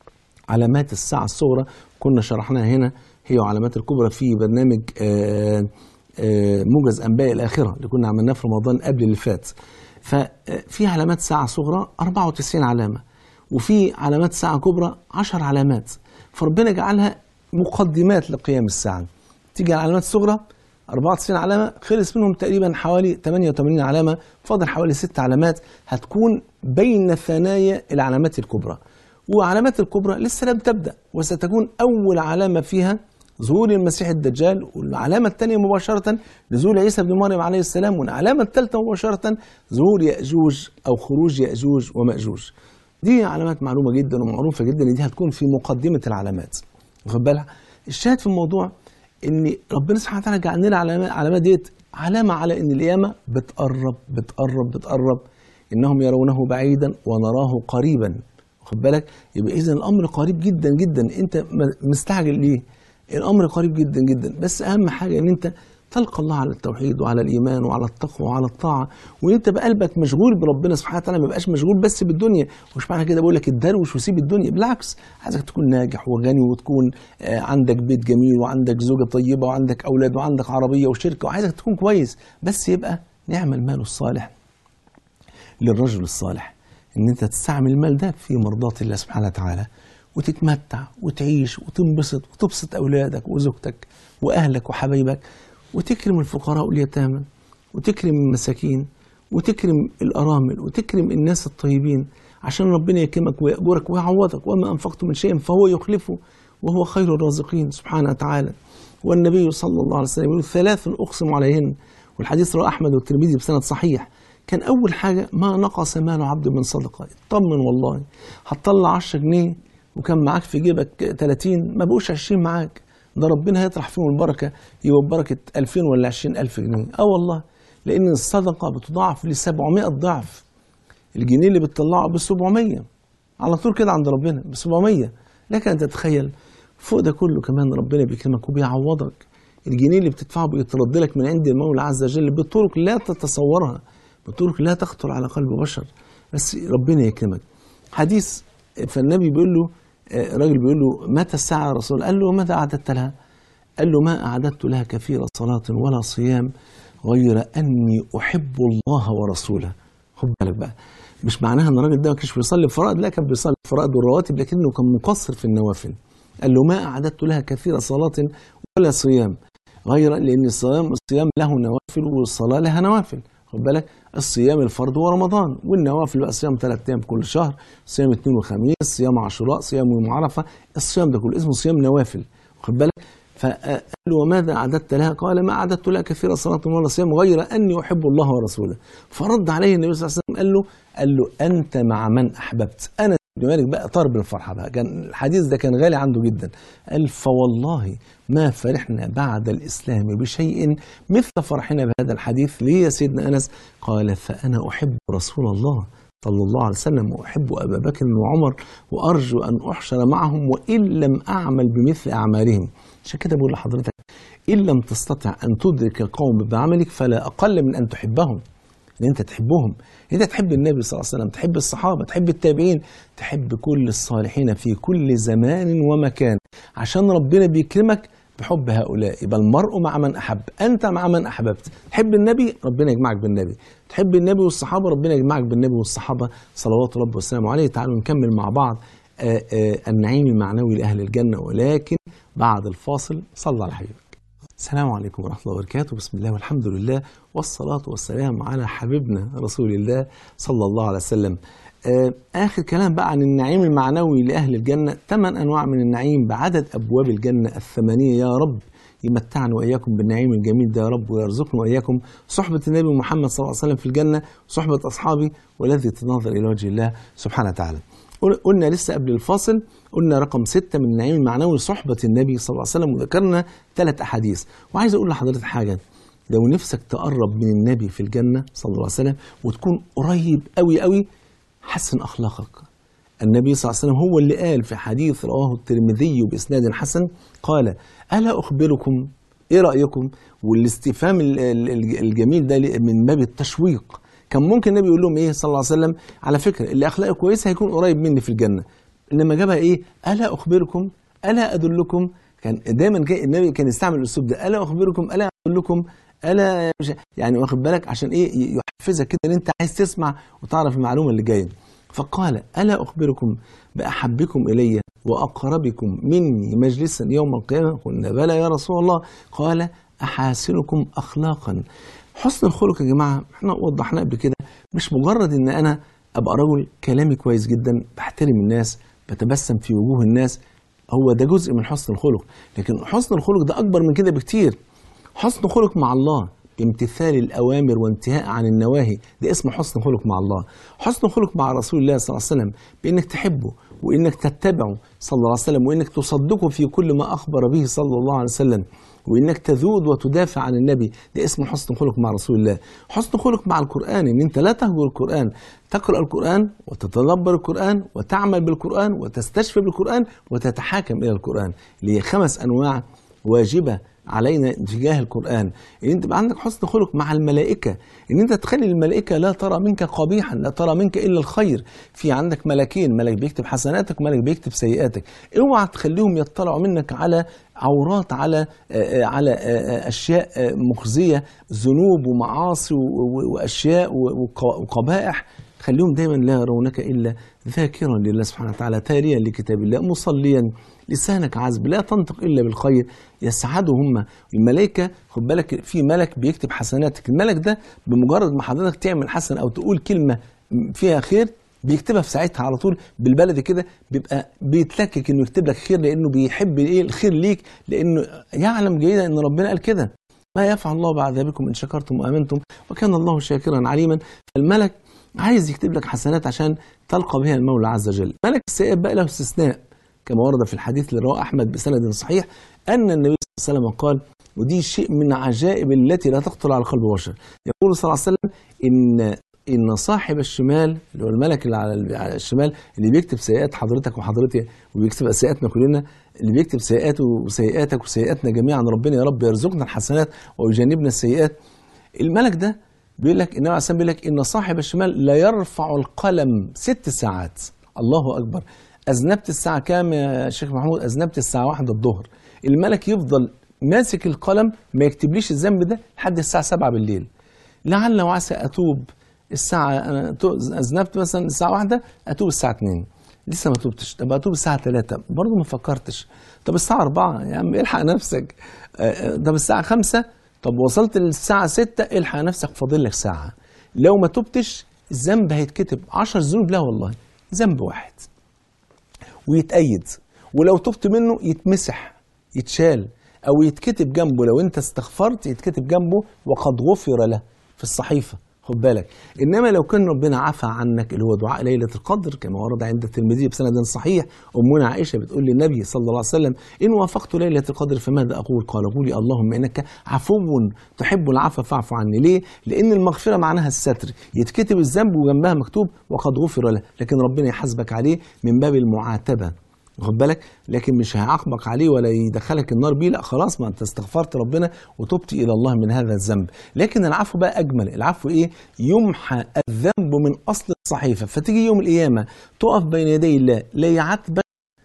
علامات الساعة الصغرى كنا شرحناها هنا هي علامات الكبرى في برنامج آه، آه، موجز أنباء الآخرة اللي كنا عملناه في رمضان قبل اللي فات ففي علامات ساعة صغرى 94 علامة وفي علامات ساعة كبرى 10 علامات فربنا جعلها مقدمات لقيام الساعة تيجي على العلامات الصغرى 94 علامة خلص منهم تقريبا حوالي 88 علامة فاضل حوالي 6 علامات هتكون بين ثنايا العلامات الكبرى وعلامات الكبرى لسه لم تبدأ وستكون أول علامة فيها ظهور المسيح الدجال والعلامة الثانية مباشرة نزول عيسى بن مريم عليه السلام والعلامة الثالثة مباشرة ظهور يأجوج أو خروج يأجوج ومأجوج دي علامات معلومة جدا ومعروفة جدا إن دي هتكون في مقدمة العلامات واخد بالك الشاهد في الموضوع ان ربنا سبحانه وتعالى جعل لنا علامه علامه ديت علامه على ان القيامه بتقرب بتقرب بتقرب انهم يرونه بعيدا ونراه قريبا واخد بالك يبقى اذا الامر قريب جدا جدا انت م- مستعجل ليه الامر قريب جدا جدا بس اهم حاجه ان انت تلقى الله على التوحيد وعلى الايمان وعلى التقوى وعلى الطاعه وانت بقلبك مشغول بربنا سبحانه وتعالى ما يبقاش مشغول بس بالدنيا مش معنى كده بقول لك اتدروش وسيب الدنيا بالعكس عايزك تكون ناجح وغني وتكون آه، عندك بيت جميل وعندك زوجه طيبه وعندك اولاد وعندك عربيه وشركه وعايزك تكون كويس بس يبقى نعم المال الصالح للرجل الصالح ان انت تستعمل المال ده في مرضاة الله سبحانه وتعالى وتتمتع وتعيش وتنبسط وتبسط اولادك وزوجتك واهلك وحبايبك وتكرم الفقراء واليتامى وتكرم المساكين وتكرم الارامل وتكرم الناس الطيبين عشان ربنا يكرمك ويأجرك ويعوضك وما انفقتم من شيء فهو يخلفه وهو خير الرازقين سبحانه وتعالى والنبي صلى الله عليه وسلم يقول ثلاث اقسم عليهن والحديث رواه احمد والترمذي بسند صحيح كان اول حاجه ما نقص مال عبد من صدقه اطمن والله هتطلع 10 جنيه وكان معاك في جيبك 30 ما بقوش 20 معاك ده ربنا هيطرح فيهم البركه يبقى بركه 2000 ولا 20000 جنيه اه والله لان الصدقه بتضاعف ل 700 ضعف الجنيه اللي بتطلعه ب 700 على طول كده عند ربنا ب 700 لكن انت تتخيل فوق ده كله كمان ربنا بيكرمك وبيعوضك الجنيه اللي بتدفعه بيترد لك من عند المولى عز وجل بطرق لا تتصورها بطرق لا تخطر على قلب بشر بس ربنا يكرمك حديث فالنبي بيقول له آه، راجل بيقول له متى الساعة يا رسول الله؟ قال له ماذا أعددت لها قال له ما أعددت لها كثير صلاة ولا صيام غير أني أحب الله ورسوله خد بالك بقى مش معناها ان الراجل ده ما كانش بيصلي فرائض لا كان بيصلي فرائض والرواتب لكنه كان مقصر في النوافل قال له ما أعددت لها كثير صلاة ولا صيام غير لأن الصيام الصيام له نوافل والصلاة لها نوافل خد بالك الصيام الفرض هو رمضان والنوافل بقى صيام ثلاث ايام كل شهر صيام اثنين وخميس صيام عاشوراء صيام يوم عرفه الصيام ده كله اسمه صيام نوافل خد بالك فقال له وماذا أعددت لها؟ قال ما أعددت لها كثير صلاة ولا صيام غير أني أحب الله ورسوله فرد عليه النبي صلى الله عليه وسلم قال له قال له أنت مع من أحببت أنا بن مالك بقى طار بالفرحة بقى كان الحديث ده كان غالي عنده جدا قال فوالله ما فرحنا بعد الإسلام بشيء مثل فرحنا بهذا الحديث ليه يا سيدنا أنس قال فأنا أحب رسول الله صلى الله عليه وسلم وأحب أبا بكر وعمر وأرجو أن أحشر معهم وإن لم أعمل بمثل أعمالهم عشان كده بقول لحضرتك إن لم تستطع أن تدرك القوم بعملك فلا أقل من أن تحبهم ان انت تحبهم انت تحب النبي صلى الله عليه وسلم تحب الصحابه تحب التابعين تحب كل الصالحين في كل زمان ومكان عشان ربنا بيكرمك بحب هؤلاء يبقى المرء مع من احب انت مع من احببت تحب النبي ربنا يجمعك بالنبي تحب النبي والصحابه ربنا يجمعك بالنبي والصحابه صلوات ربي وسلامه عليه تعالوا نكمل مع بعض آآ آآ النعيم المعنوي لاهل الجنه ولكن بعد الفاصل صلى على حبيبك السلام عليكم ورحمة الله وبركاته بسم الله والحمد لله والصلاة والسلام على حبيبنا رسول الله صلى الله عليه وسلم آه آخر كلام بقى عن النعيم المعنوي لأهل الجنة ثمان أنواع من النعيم بعدد أبواب الجنة الثمانية يا رب يمتعنا وإياكم بالنعيم الجميل ده يا رب ويرزقنا وإياكم صحبة النبي محمد صلى الله عليه وسلم في الجنة صحبة أصحابي والذي تناظر إلى وجه الله سبحانه وتعالى قلنا لسه قبل الفاصل قلنا رقم ستة من النعيم المعنوي صحبة النبي صلى الله عليه وسلم وذكرنا ثلاث أحاديث وعايز أقول لحضرتك حاجة لو نفسك تقرب من النبي في الجنة صلى الله عليه وسلم وتكون قريب قوي قوي حسن أخلاقك النبي صلى الله عليه وسلم هو اللي قال في حديث رواه الترمذي بإسناد حسن قال ألا أخبركم إيه رأيكم والاستفهام الجميل ده من باب التشويق كان ممكن النبي يقول لهم ايه صلى الله عليه وسلم على فكره اللي اخلاقه كويسه هيكون قريب مني في الجنه انما جابها ايه الا اخبركم الا ادلكم كان دايما كان النبي كان يستعمل الاسلوب ده الا اخبركم الا ادلكم الا مش يعني واخد بالك عشان ايه يحفزك كده ان انت عايز تسمع وتعرف المعلومه اللي جايه فقال الا اخبركم باحبكم الي واقربكم مني مجلسا يوم القيامه قلنا بلى يا رسول الله قال احاسنكم اخلاقا حسن الخلق يا جماعه احنا وضحناه قبل كده مش مجرد ان انا ابقى رجل كلامي كويس جدا بحترم الناس بتبسم في وجوه الناس هو ده جزء من حسن الخلق لكن حسن الخلق ده اكبر من كده بكتير حسن خلق مع الله امتثال الاوامر وانتهاء عن النواهي ده اسمه حسن خلق مع الله حسن خلق مع رسول الله صلى الله عليه وسلم بانك تحبه وانك تتبعه صلى الله عليه وسلم وانك تصدقه في كل ما اخبر به صلى الله عليه وسلم وانك تذود وتدافع عن النبي ده اسمه حسن خلق مع رسول الله حسن خلق مع القران ان انت لا تهجر القران تقرا القران وتتدبر القران وتعمل بالقران وتستشفي بالقران وتتحاكم الى القران اللي هي خمس انواع واجبه علينا تجاه القرآن إن أنت يبقى عندك حسن خلق مع الملائكة إن أنت تخلي الملائكة لا ترى منك قبيحا لا ترى منك إلا الخير في عندك ملكين ملك بيكتب حسناتك وملك بيكتب سيئاتك اوعى تخليهم يطلعوا منك على عورات على آه، على آه، أشياء آه، مخزية ذنوب ومعاصي و- و- وأشياء و- وق- وقبائح خليهم دايما لا يرونك الا ذاكرا لله سبحانه وتعالى تاليا لكتاب الله مصليا لسانك عذب لا تنطق الا بالخير يسعدوا هم الملائكه خد بالك في ملك بيكتب حسناتك الملك ده بمجرد ما حضرتك تعمل حسن او تقول كلمه فيها خير بيكتبها في ساعتها على طول بالبلدي كده بيبقى بيتلكك انه يكتب لك خير لانه بيحب ايه الخير ليك لانه يعلم جيدا ان ربنا قال كده ما يفعل الله بعذابكم ان شكرتم وامنتم وكان الله شاكرا عليما فالملك عايز يكتب لك حسنات عشان تلقى بها المولى عز وجل ملك السيئات بقى له استثناء كما ورد في الحديث اللي رواه احمد بسند صحيح ان النبي صلى الله عليه وسلم قال ودي شيء من عجائب التي لا تخطر على قلب بشر يقول صلى الله عليه وسلم ان ان صاحب الشمال اللي هو الملك اللي على ال- على الشمال اللي بيكتب سيئات حضرتك وحضرتي وبيكتب سيئاتنا كلنا اللي بيكتب سيئاته وسيئاتك وسيئاتنا جميعا ربنا يا رب يرزقنا الحسنات ويجنبنا السيئات الملك ده بيقول لك النبي عليه الصلاه والسلام بيقول لك ان صاحب الشمال لا يرفع القلم ست ساعات الله اكبر اذنبت الساعه كام يا شيخ محمود اذنبت الساعه واحدة الظهر الملك يفضل ماسك القلم ما يكتبليش الذنب ده لحد الساعه 7 بالليل لعل وعسى اتوب الساعه انا تو- اذنبت مثلا الساعه واحدة اتوب الساعه 2 لسه ما توبتش طب اتوب الساعه 3 برضه ما فكرتش طب الساعه 4 يا عم الحق نفسك آه، آه، طب الساعه 5 طب وصلت للساعه 6 الحق نفسك فاضل لك ساعه لو ما توبتش الذنب هيتكتب 10 ذنوب لا والله ذنب واحد ويتأيد ولو تبت منه يتمسح يتشال او يتكتب جنبه لو انت استغفرت يتكتب جنبه وقد غفر له في الصحيفه خد بالك انما لو كان ربنا عفى عنك اللي هو دعاء ليله القدر كما ورد عند الترمذي بسند صحيح امنا عائشه بتقول للنبي صلى الله عليه وسلم ان وافقت ليله القدر فماذا اقول قال قولي اللهم انك عفو تحب العفو فاعف عني ليه لان المغفره معناها الستر يتكتب الذنب وجنبها مكتوب وقد غفر له لكن ربنا يحاسبك عليه من باب المعاتبه واخد بالك لكن مش هيعاقبك عليه ولا يدخلك النار بيه لا خلاص ما انت استغفرت ربنا وتبت الى الله من هذا الذنب لكن العفو بقى اجمل العفو ايه يمحى الذنب من اصل الصحيفه فتيجي يوم القيامه تقف بين يدي الله لا يعاتبك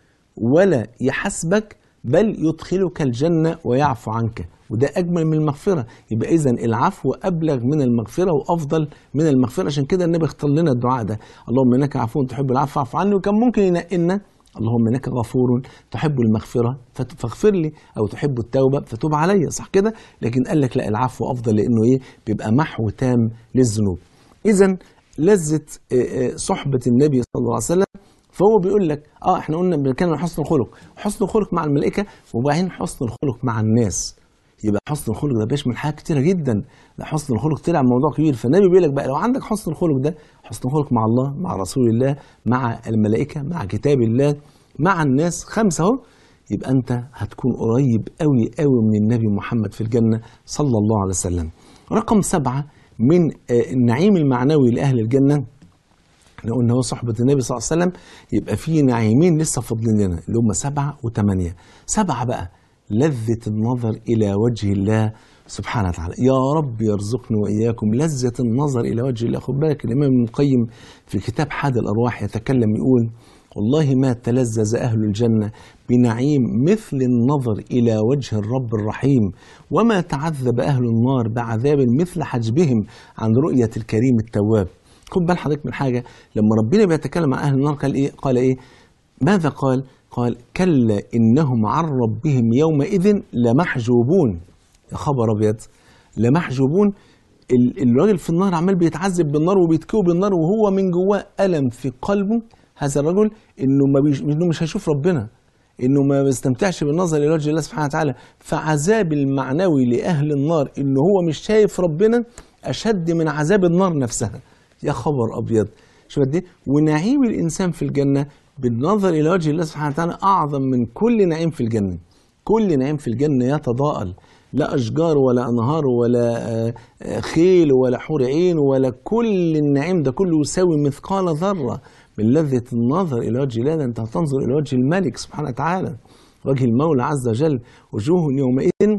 ولا يحاسبك بل يدخلك الجنه ويعفو عنك وده اجمل من المغفره يبقى اذا العفو ابلغ من المغفره وافضل من المغفره عشان كده النبي اختار لنا الدعاء ده اللهم انك عفو تحب العفو فاعف عني وكان ممكن ينقلنا اللهم انك غفور تحب المغفره فت- فاغفر لي او تحب التوبه فتوب علي صح كده لكن قال لك لا العفو افضل لانه ايه بيبقى محو تام للذنوب اذا لذه آه، آه، صحبه النبي صلى الله عليه وسلم فهو بيقول لك اه احنا قلنا بنتكلم عن حسن الخلق حسن الخلق مع الملائكه وبعدين حسن الخلق مع الناس يبقى حسن الخلق ده بيشمل حاجات كتيره جدا ده حسن الخلق طلع موضوع كبير فالنبي بيقول لك بقى لو عندك حسن الخلق ده حسن الخلق مع الله مع رسول الله مع الملائكه مع كتاب الله مع الناس خمسه اهو يبقى انت هتكون قريب قوي قوي من النبي محمد في الجنه صلى الله عليه وسلم رقم سبعه من آه، النعيم المعنوي لاهل الجنه احنا قلنا هو صحبة النبي صلى الله عليه وسلم يبقى في نعيمين لسه فاضلين لنا اللي هم سبعة وثمانية سبعة بقى لذة النظر إلى وجه الله سبحانه وتعالى يا رب يرزقني وإياكم لذة النظر إلى وجه الله خد بالك الإمام ابن القيم في كتاب حاد الأرواح يتكلم يقول والله ما تلذذ أهل الجنة بنعيم مثل النظر إلى وجه الرب الرحيم وما تعذب أهل النار بعذاب مثل حجبهم عن رؤية الكريم التواب خد بال حضرتك من حاجه لما ربنا بيتكلم عن اهل النار قال ايه؟ قال ايه؟ ماذا قال؟ قال كلا انهم عن ربهم يومئذ لمحجوبون يا خبر ابيض لمحجوبون ال- الراجل في النار عمال بيتعذب بالنار وبيتكوي بالنار وهو من جواه الم في قلبه هذا الرجل انه ما بيش انه مش هيشوف ربنا انه ما بيستمتعش بالنظر الى وجه الله سبحانه وتعالى فعذاب المعنوي لاهل النار انه هو مش شايف ربنا اشد من عذاب النار نفسها يا خبر ابيض شوف قد ايه ونعيم الانسان في الجنه بالنظر الى وجه الله سبحانه وتعالى اعظم من كل نعيم في الجنه كل نعيم في الجنه يتضاءل لا اشجار ولا انهار ولا آه، آه، خيل ولا حور عين ولا كل النعيم ده كله يساوي مثقال ذره من لذه النظر الى وجه الله ده انت هتنظر الى وجه الملك سبحانه وتعالى وجه المولى عز وجل وجوه يومئذ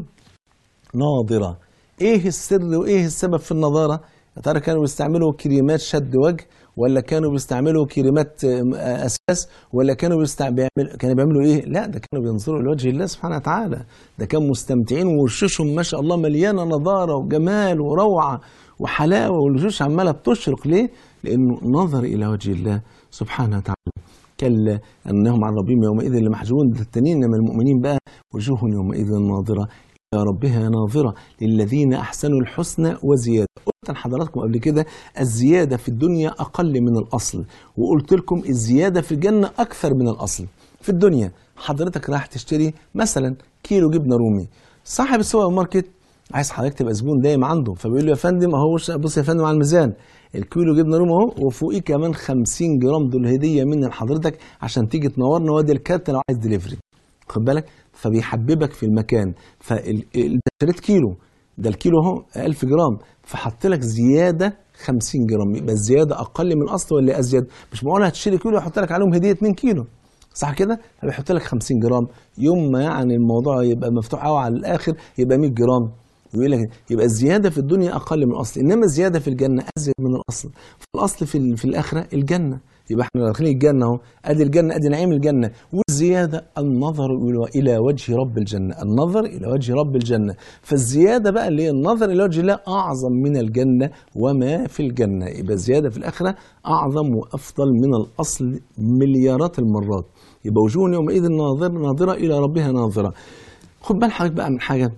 ناظرة ايه السر وايه السبب في النضارة يا ترى كانوا بيستعملوا كريمات شد وجه ولا كانوا بيستعملوا كريمات آم، آه، اساس ولا كانوا بيستعملوا كانوا بيعملوا ايه لا ده كانوا بينظروا لوجه الله سبحانه وتعالى ده كانوا مستمتعين ووشوشهم ما شاء الله مليانه نضاره وجمال وروعه وحلاوه والوشوش عماله بتشرق ليه لانه نظر الى وجه الله سبحانه وتعالى كلا انهم عن ربهم يومئذ لمحجوبون ده التانيين انما المؤمنين بقى وجوه يومئذ ناظره الى ربها ناظره للذين احسنوا الحسنى وزياده قلت لحضراتكم قبل كده الزياده في الدنيا اقل من الاصل وقلت لكم الزياده في الجنه اكثر من الاصل في الدنيا حضرتك رايح تشتري مثلا كيلو جبنه رومي صاحب السوبر ماركت عايز حضرتك تبقى زبون دايم عنده فبيقول له يا فندم اهو بص يا فندم على الميزان الكيلو جبنه رومي اهو وفوقيه كمان 50 جرام دول هديه مني لحضرتك عشان تيجي تنورنا وادي الكارت لو عايز دليفري خد بالك فبيحببك في المكان فانت شريت كيلو ده الكيلو اهو 1000 جرام فحط لك زياده 50 جرام يبقى الزياده اقل من الاصل ولا ازيد مش معقول هتشتري كيلو يحط لك عليهم هديه 2 كيلو صح كده فبيحط لك 50 جرام يوم ما يعني الموضوع يبقى مفتوح قوي على الاخر يبقى 100 جرام ويقول لك يبقى الزياده في الدنيا اقل من الاصل انما الزياده في الجنه ازيد من الاصل فالاصل في ال- في الاخره الجنه يبقى احنا داخلين الجنه اهو ادي الجنه ادي نعيم الجنه والزياده النظر إلى- الى وجه رب الجنه النظر الى وجه رب الجنه فالزياده بقى اللي هي النظر الى وجه الله اعظم من الجنه وما في الجنه يبقى الزياده في الاخره اعظم وافضل من الاصل مليارات المرات يبقى وجوه يومئذ ناظره ناظره الى ربها ناظره خد بال حضرتك بقى من حاجه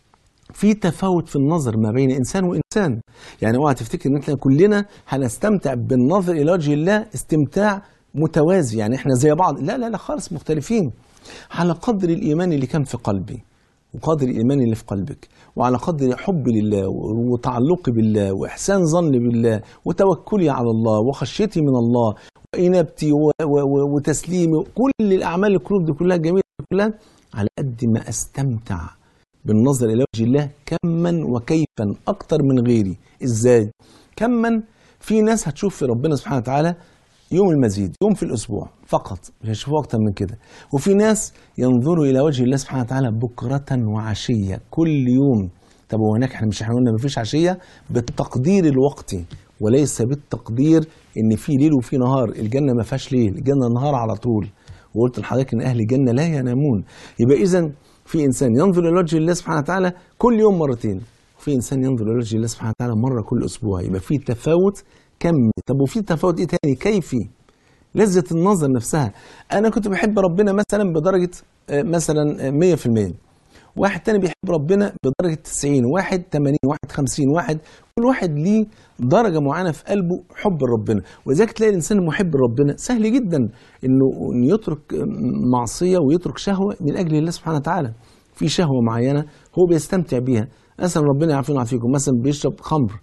في تفاوت في النظر ما بين انسان وانسان يعني اوعى تفتكر ان احنا كلنا هنستمتع بالنظر الى وجه الله استمتاع متوازي يعني احنا زي بعض لا لا لا خالص مختلفين على قدر الايمان اللي كان في قلبي وقدر الايمان اللي في قلبك وعلى قدر حبي لله وتعلقي بالله واحسان ظني بالله وتوكلي على الله وخشيتي من الله وانابتي و- و- و- وتسليمي كل الاعمال القلوب دي كلها جميله كلها على قد ما استمتع بالنظر الى وجه الله كما وكيفا اكتر من غيري ازاي كما في ناس هتشوف في ربنا سبحانه وتعالى يوم المزيد يوم في الاسبوع فقط مش هيشوفوه اكتر من كده وفي ناس ينظروا الى وجه الله سبحانه وتعالى بكره وعشيه كل يوم طب هو هناك احنا مش احنا قلنا مفيش عشيه بالتقدير الوقتي وليس بالتقدير ان في ليل وفي نهار الجنه ما فيهاش ليل الجنه نهار على طول وقلت لحضرتك ان اهل الجنه لا ينامون يبقى اذا في انسان ينظر الى وجه الله سبحانه وتعالى كل يوم مرتين وفي انسان ينظر الى وجه الله سبحانه وتعالى مره كل اسبوع يبقى في تفاوت كمي طب وفي تفاوت ايه تاني كيفي لذة النظر نفسها أنا كنت بحب ربنا مثلا بدرجة آه، مثلا آه، 100% واحد تاني بيحب ربنا بدرجة 90 واحد 80 واحد 50 واحد كل واحد ليه درجة معينة في قلبه حب ربنا ولذلك تلاقي الإنسان المحب ربنا سهل جدا إنه إنه يترك آه، معصية ويترك شهوة من أجل الله سبحانه وتعالى في شهوة معينة هو بيستمتع بيها مثلا ربنا يعافينا ويعافيكم مثلا بيشرب خمر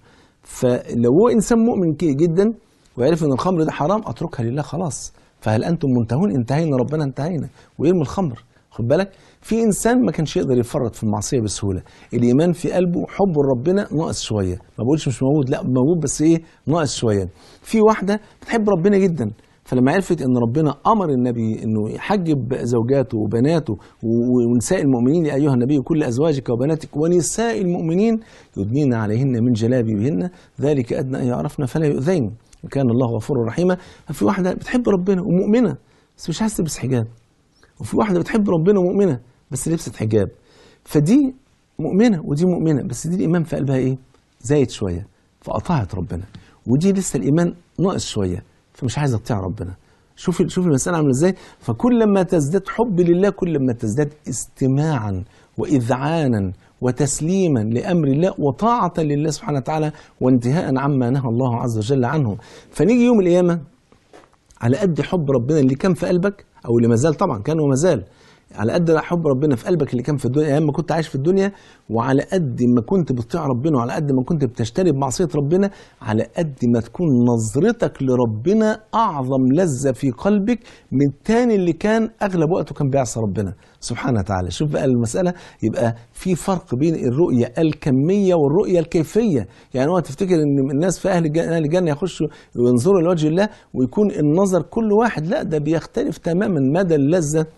فلو هو انسان مؤمن كي- جدا وعرف ان الخمر ده حرام اتركها لله خلاص فهل انتم منتهون انتهينا ربنا انتهينا ويرمي الخمر خد بالك في انسان ما كانش يقدر يفرط في المعصيه بسهوله الايمان في قلبه حبه لربنا ناقص شويه ما بقولش مش موجود لا موجود بس ايه ناقص شويه في واحده بتحب ربنا جدا فلما عرفت ان ربنا امر النبي انه يحجب زوجاته وبناته و- ونساء المؤمنين يا ايها النبي كل ازواجك وبناتك ونساء المؤمنين يدنين عليهن من جلابيبهن ذلك ادنى ان يعرفن فلا يؤذين وكان الله غفورا رحيما ففي واحده بتحب ربنا ومؤمنه بس مش عايزه تلبس حجاب وفي واحده بتحب ربنا ومؤمنه بس لبست حجاب فدي مؤمنه ودي مؤمنه بس دي الايمان في قلبها ايه زايد شويه فقطعت ربنا ودي لسه الايمان ناقص شويه فمش عايزه تطيع ربنا شوف شوف المساله عامله ازاي فكل ما تزداد حب لله كل ما تزداد استماعا واذعانا وتسليما لامر الله وطاعه لله سبحانه وتعالى وانتهاء عما نهى الله عز وجل عنه فنيجي يوم القيامه على قد حب ربنا اللي كان في قلبك او اللي ما زال طبعا كان وما زال على قد حب ربنا في قلبك اللي كان في الدنيا ايام ما كنت عايش في الدنيا وعلى قد ما كنت بتطيع ربنا وعلى قد ما كنت بتجتنب معصيه ربنا على قد ما تكون نظرتك لربنا اعظم لذه في قلبك من التاني اللي كان اغلب وقته كان بيعصى ربنا سبحانه وتعالى شوف بقى المساله يبقى في فرق بين الرؤيه الكميه والرؤيه الكيفيه يعني هو تفتكر ان الناس في اهل الجنه, أهل الجنة يخشوا وينظروا لوجه الله ويكون النظر كل واحد لا ده بيختلف تماما مدى اللذه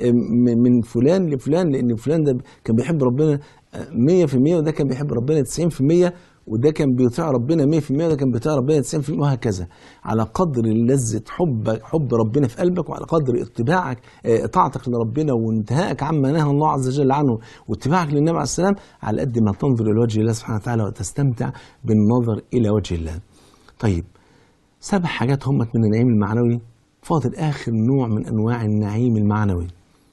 من فلان لفلان لان فلان ده كان بيحب ربنا 100% وده كان بيحب ربنا 90% وده كان بيطيع ربنا 100% وده كان بيطيع ربنا 90% وهكذا على قدر لذة حبك حب ربنا في قلبك وعلى قدر اتباعك اه، طاعتك لربنا وانتهائك عما نهى الله عز وجل عنه واتباعك للنبي عليه السلام على قد ما تنظر الى وجه الله سبحانه وتعالى وتستمتع بالنظر الى وجه الله. طيب سبع حاجات هم من النعيم المعنوي فاضل اخر نوع من انواع النعيم المعنوي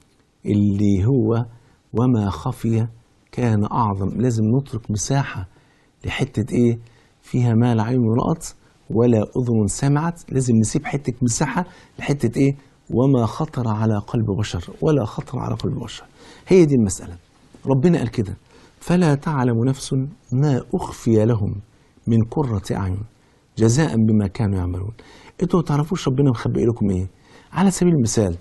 اللي هو وما خفي كان أعظم لازم نترك مساحة لحتة إيه فيها ما لا عين رأت ولا أذن سمعت لازم نسيب حتة مساحة لحتة إيه وما خطر على قلب بشر ولا خطر على قلب بشر هي دي المسألة ربنا قال كده فلا تعلم نفس ما أخفي لهم من قرة أعين جزاء بما كانوا يعملون انتوا ما تعرفوش ربنا مخبئ لكم ايه على سبيل المثال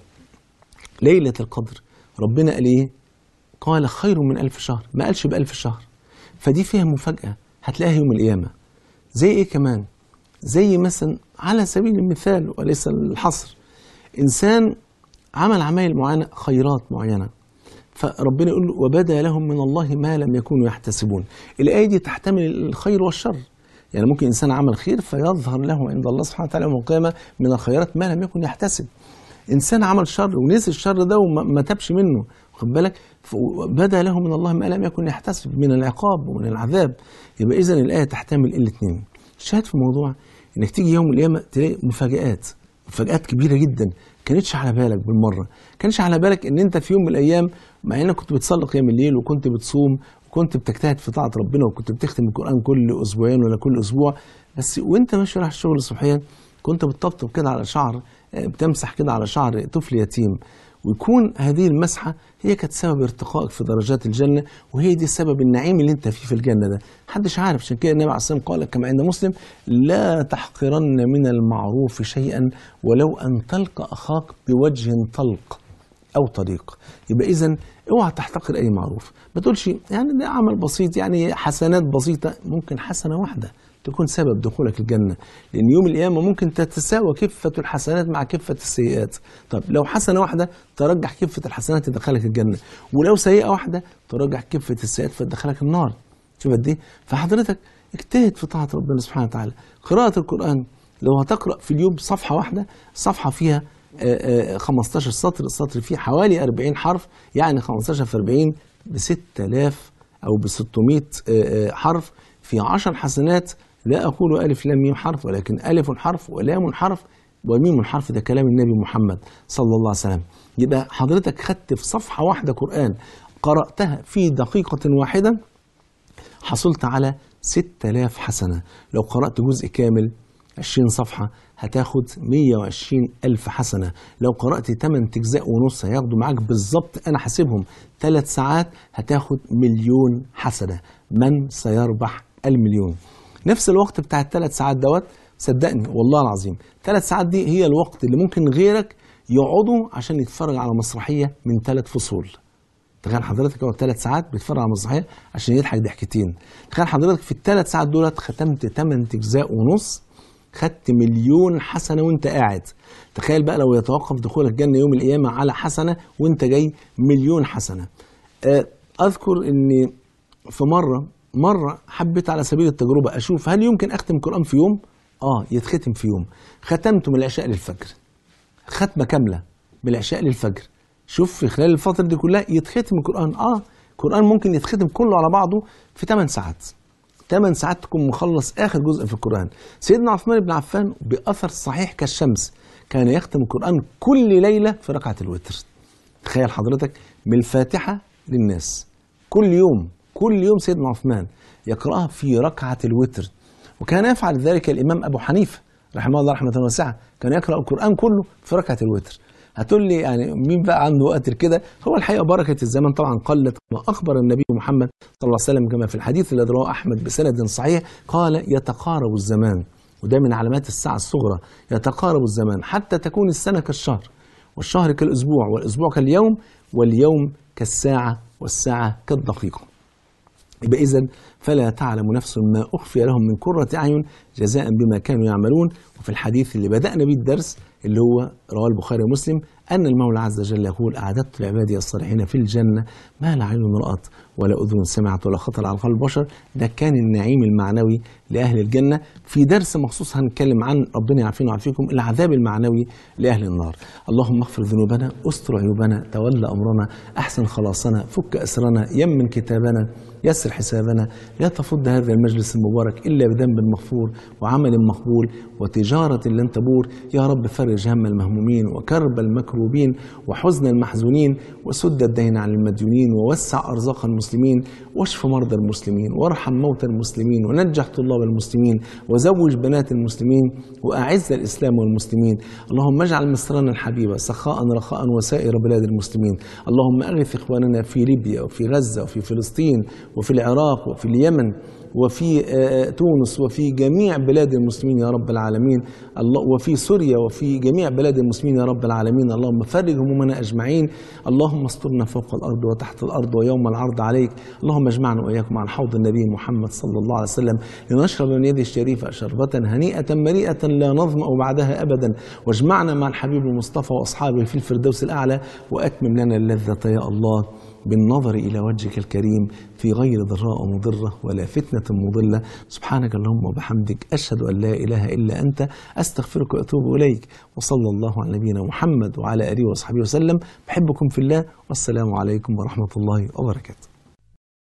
ليلة القدر ربنا قال ايه قال خير من ألف شهر ما قالش بألف شهر فدي فيها مفاجأة هتلاقيها يوم القيامة زي ايه كمان زي مثلا على سبيل المثال وليس الحصر إنسان عمل عمايل معينة خيرات معينة فربنا يقول له وبدا لهم من الله ما لم يكونوا يحتسبون الآية دي تحتمل الخير والشر يعني ممكن إنسان عمل خير فيظهر له عند الله سبحانه وتعالى يوم القيامة من الخيرات ما لم يكن يحتسب انسان عمل شر ونسي الشر ده وما تابش منه واخد بالك بدا له من الله ما لم يكن يحتسب من العقاب ومن العذاب يبقى اذا الايه تحتمل الاثنين الشاهد في الموضوع انك تيجي يوم القيامه تلاقي مفاجات مفاجات كبيره جدا كانتش على بالك بالمره كانش على بالك ان انت في يوم من الايام مع انك كنت بتصلي قيام الليل وكنت بتصوم وكنت بتجتهد في طاعه ربنا وكنت بتختم القران كل اسبوعين ولا كل اسبوع بس وانت ماشي رايح الشغل صبحيا كنت بتطبطب كده على شعر بتمسح كده على شعر طفل يتيم ويكون هذه المسحة هي كانت سبب ارتقائك في درجات الجنة وهي دي سبب النعيم اللي انت فيه في الجنة ده محدش عارف عشان كده النبي عليه الصلاة والسلام قال كما عند مسلم لا تحقرن من المعروف شيئا ولو أن تلقى أخاك بوجه طلق أو طريق يبقى إذا اوعى تحتقر أي معروف ما تقولش يعني ده عمل بسيط يعني حسنات بسيطة ممكن حسنة واحدة تكون سبب دخولك الجنة لأن يوم القيامة ممكن تتساوى كفة الحسنات مع كفة السيئات طب لو حسنة واحدة ترجح كفة الحسنات تدخلك الجنة ولو سيئة واحدة ترجح كفة السيئات فتدخلك النار شوف قد ايه فحضرتك اجتهد في طاعة ربنا سبحانه وتعالى قراءة القرآن لو هتقرأ في اليوم صفحة واحدة صفحة فيها 15 سطر السطر فيه حوالي 40 حرف يعني 15 في 40 ب 6000 أو ب 600 حرف في 10 حسنات لا أقول ألف لام ميم حرف ولكن ألف حرف ولام حرف وميم حرف ده كلام النبي محمد صلى الله عليه وسلم يبقى حضرتك خدت في صفحة واحدة قرآن قرأتها في دقيقة واحدة حصلت على 6000 حسنة لو قرأت جزء كامل 20 صفحة هتاخد 120 ألف حسنة لو قرأت 8 أجزاء ونص هياخدوا معاك بالظبط أنا حاسبهم 3 ساعات هتاخد مليون حسنة من سيربح المليون نفس الوقت بتاع الثلاث ساعات دوت صدقني والله العظيم ثلاث ساعات دي هي الوقت اللي ممكن غيرك يقعدوا عشان يتفرج على مسرحية من ثلاث فصول تخيل حضرتك هو ثلاث ساعات بيتفرج على مسرحية عشان يضحك ضحكتين تخيل حضرتك في الثلاث ساعات دولت ختمت 8 أجزاء ونص خدت مليون حسنة وانت قاعد تخيل بقى لو يتوقف دخولك الجنة يوم القيامة على حسنة وانت جاي مليون حسنة أذكر أن في مرة مرة حبيت على سبيل التجربة أشوف هل يمكن أختم قرآن في يوم؟ آه يتختم في يوم ختمته من العشاء للفجر ختمة كاملة من العشاء للفجر شوف في خلال الفترة دي كلها يتختم القرآن آه القرآن ممكن يتختم كله على بعضه في 8 ساعات 8 ساعات تكون مخلص آخر جزء في القرآن سيدنا عثمان بن عفان بأثر صحيح كالشمس كان يختم القرآن كل ليلة في ركعة الوتر تخيل حضرتك من الفاتحة للناس كل يوم كل يوم سيدنا عثمان يقرأها في ركعة الوتر وكان يفعل ذلك الإمام أبو حنيفة رحمه الله رحمة واسعة كان يقرأ القرآن كله في ركعة الوتر هتقول لي يعني مين بقى عنده وقت كده هو الحقيقه بركه الزمن طبعا قلت واخبر النبي محمد صلى الله عليه وسلم كما في الحديث الذي رواه احمد بسند صحيح قال يتقارب الزمان وده من علامات الساعه الصغرى يتقارب الزمان حتى تكون السنه كالشهر والشهر كالاسبوع والاسبوع كاليوم واليوم كالساعه والساعه كالدقيقه يبقى إذا فلا تعلم نفس ما أخفي لهم من قرة أعين جزاء بما كانوا يعملون وفي الحديث اللي بدأنا به الدرس اللي هو رواه البخاري ومسلم أن المولى عز وجل يقول أعددت لعبادي الصالحين في الجنة ما لا عين رأت ولا أذن سمعت ولا خطر على قلب بشر ده كان النعيم المعنوي لأهل الجنة في درس مخصوص هنتكلم عن ربنا يعافينا ويعافيكم العذاب المعنوي لأهل النار اللهم اغفر ذنوبنا استر عيوبنا تولى أمرنا أحسن خلاصنا فك أسرنا يمن كتابنا يسر حسابنا لا تفض هذا المجلس المبارك إلا بذنب مغفور وعمل مقبول وتجارة لن تبور يا رب فرج هم المهمومين وكرب المكروبين وحزن المحزونين وسد الدين عن المديونين ووسع أرزاق المسلمين واشف مرضى المسلمين وارحم موتى المسلمين ونجح طلاب المسلمين وزوج بنات المسلمين وأعز الإسلام والمسلمين اللهم اجعل مصرنا الحبيبة سخاء رخاء وسائر بلاد المسلمين اللهم أغث إخواننا في ليبيا وفي غزة وفي فلسطين وفي العراق وفي اليمن وفي تونس وفي جميع بلاد المسلمين يا رب العالمين الله وفي سوريا وفي جميع بلاد المسلمين يا رب العالمين اللهم فرج همومنا اجمعين اللهم استرنا فوق الارض وتحت الارض ويوم العرض عليك اللهم اجمعنا واياكم عن حوض النبي محمد صلى الله عليه وسلم لنشرب من يده الشريفه شربة هنيئة مريئة لا نظمأ بعدها ابدا واجمعنا مع الحبيب المصطفى واصحابه في الفردوس الاعلى واتمم لنا اللذة يا الله بالنظر إلى وجهك الكريم في غير ضراء مضرة ولا فتنة مضلة سبحانك اللهم وبحمدك أشهد أن لا إله إلا أنت أستغفرك وأتوب إليك وصلى الله على نبينا محمد وعلى آله وصحبه وسلم بحبكم في الله والسلام عليكم ورحمة الله وبركاته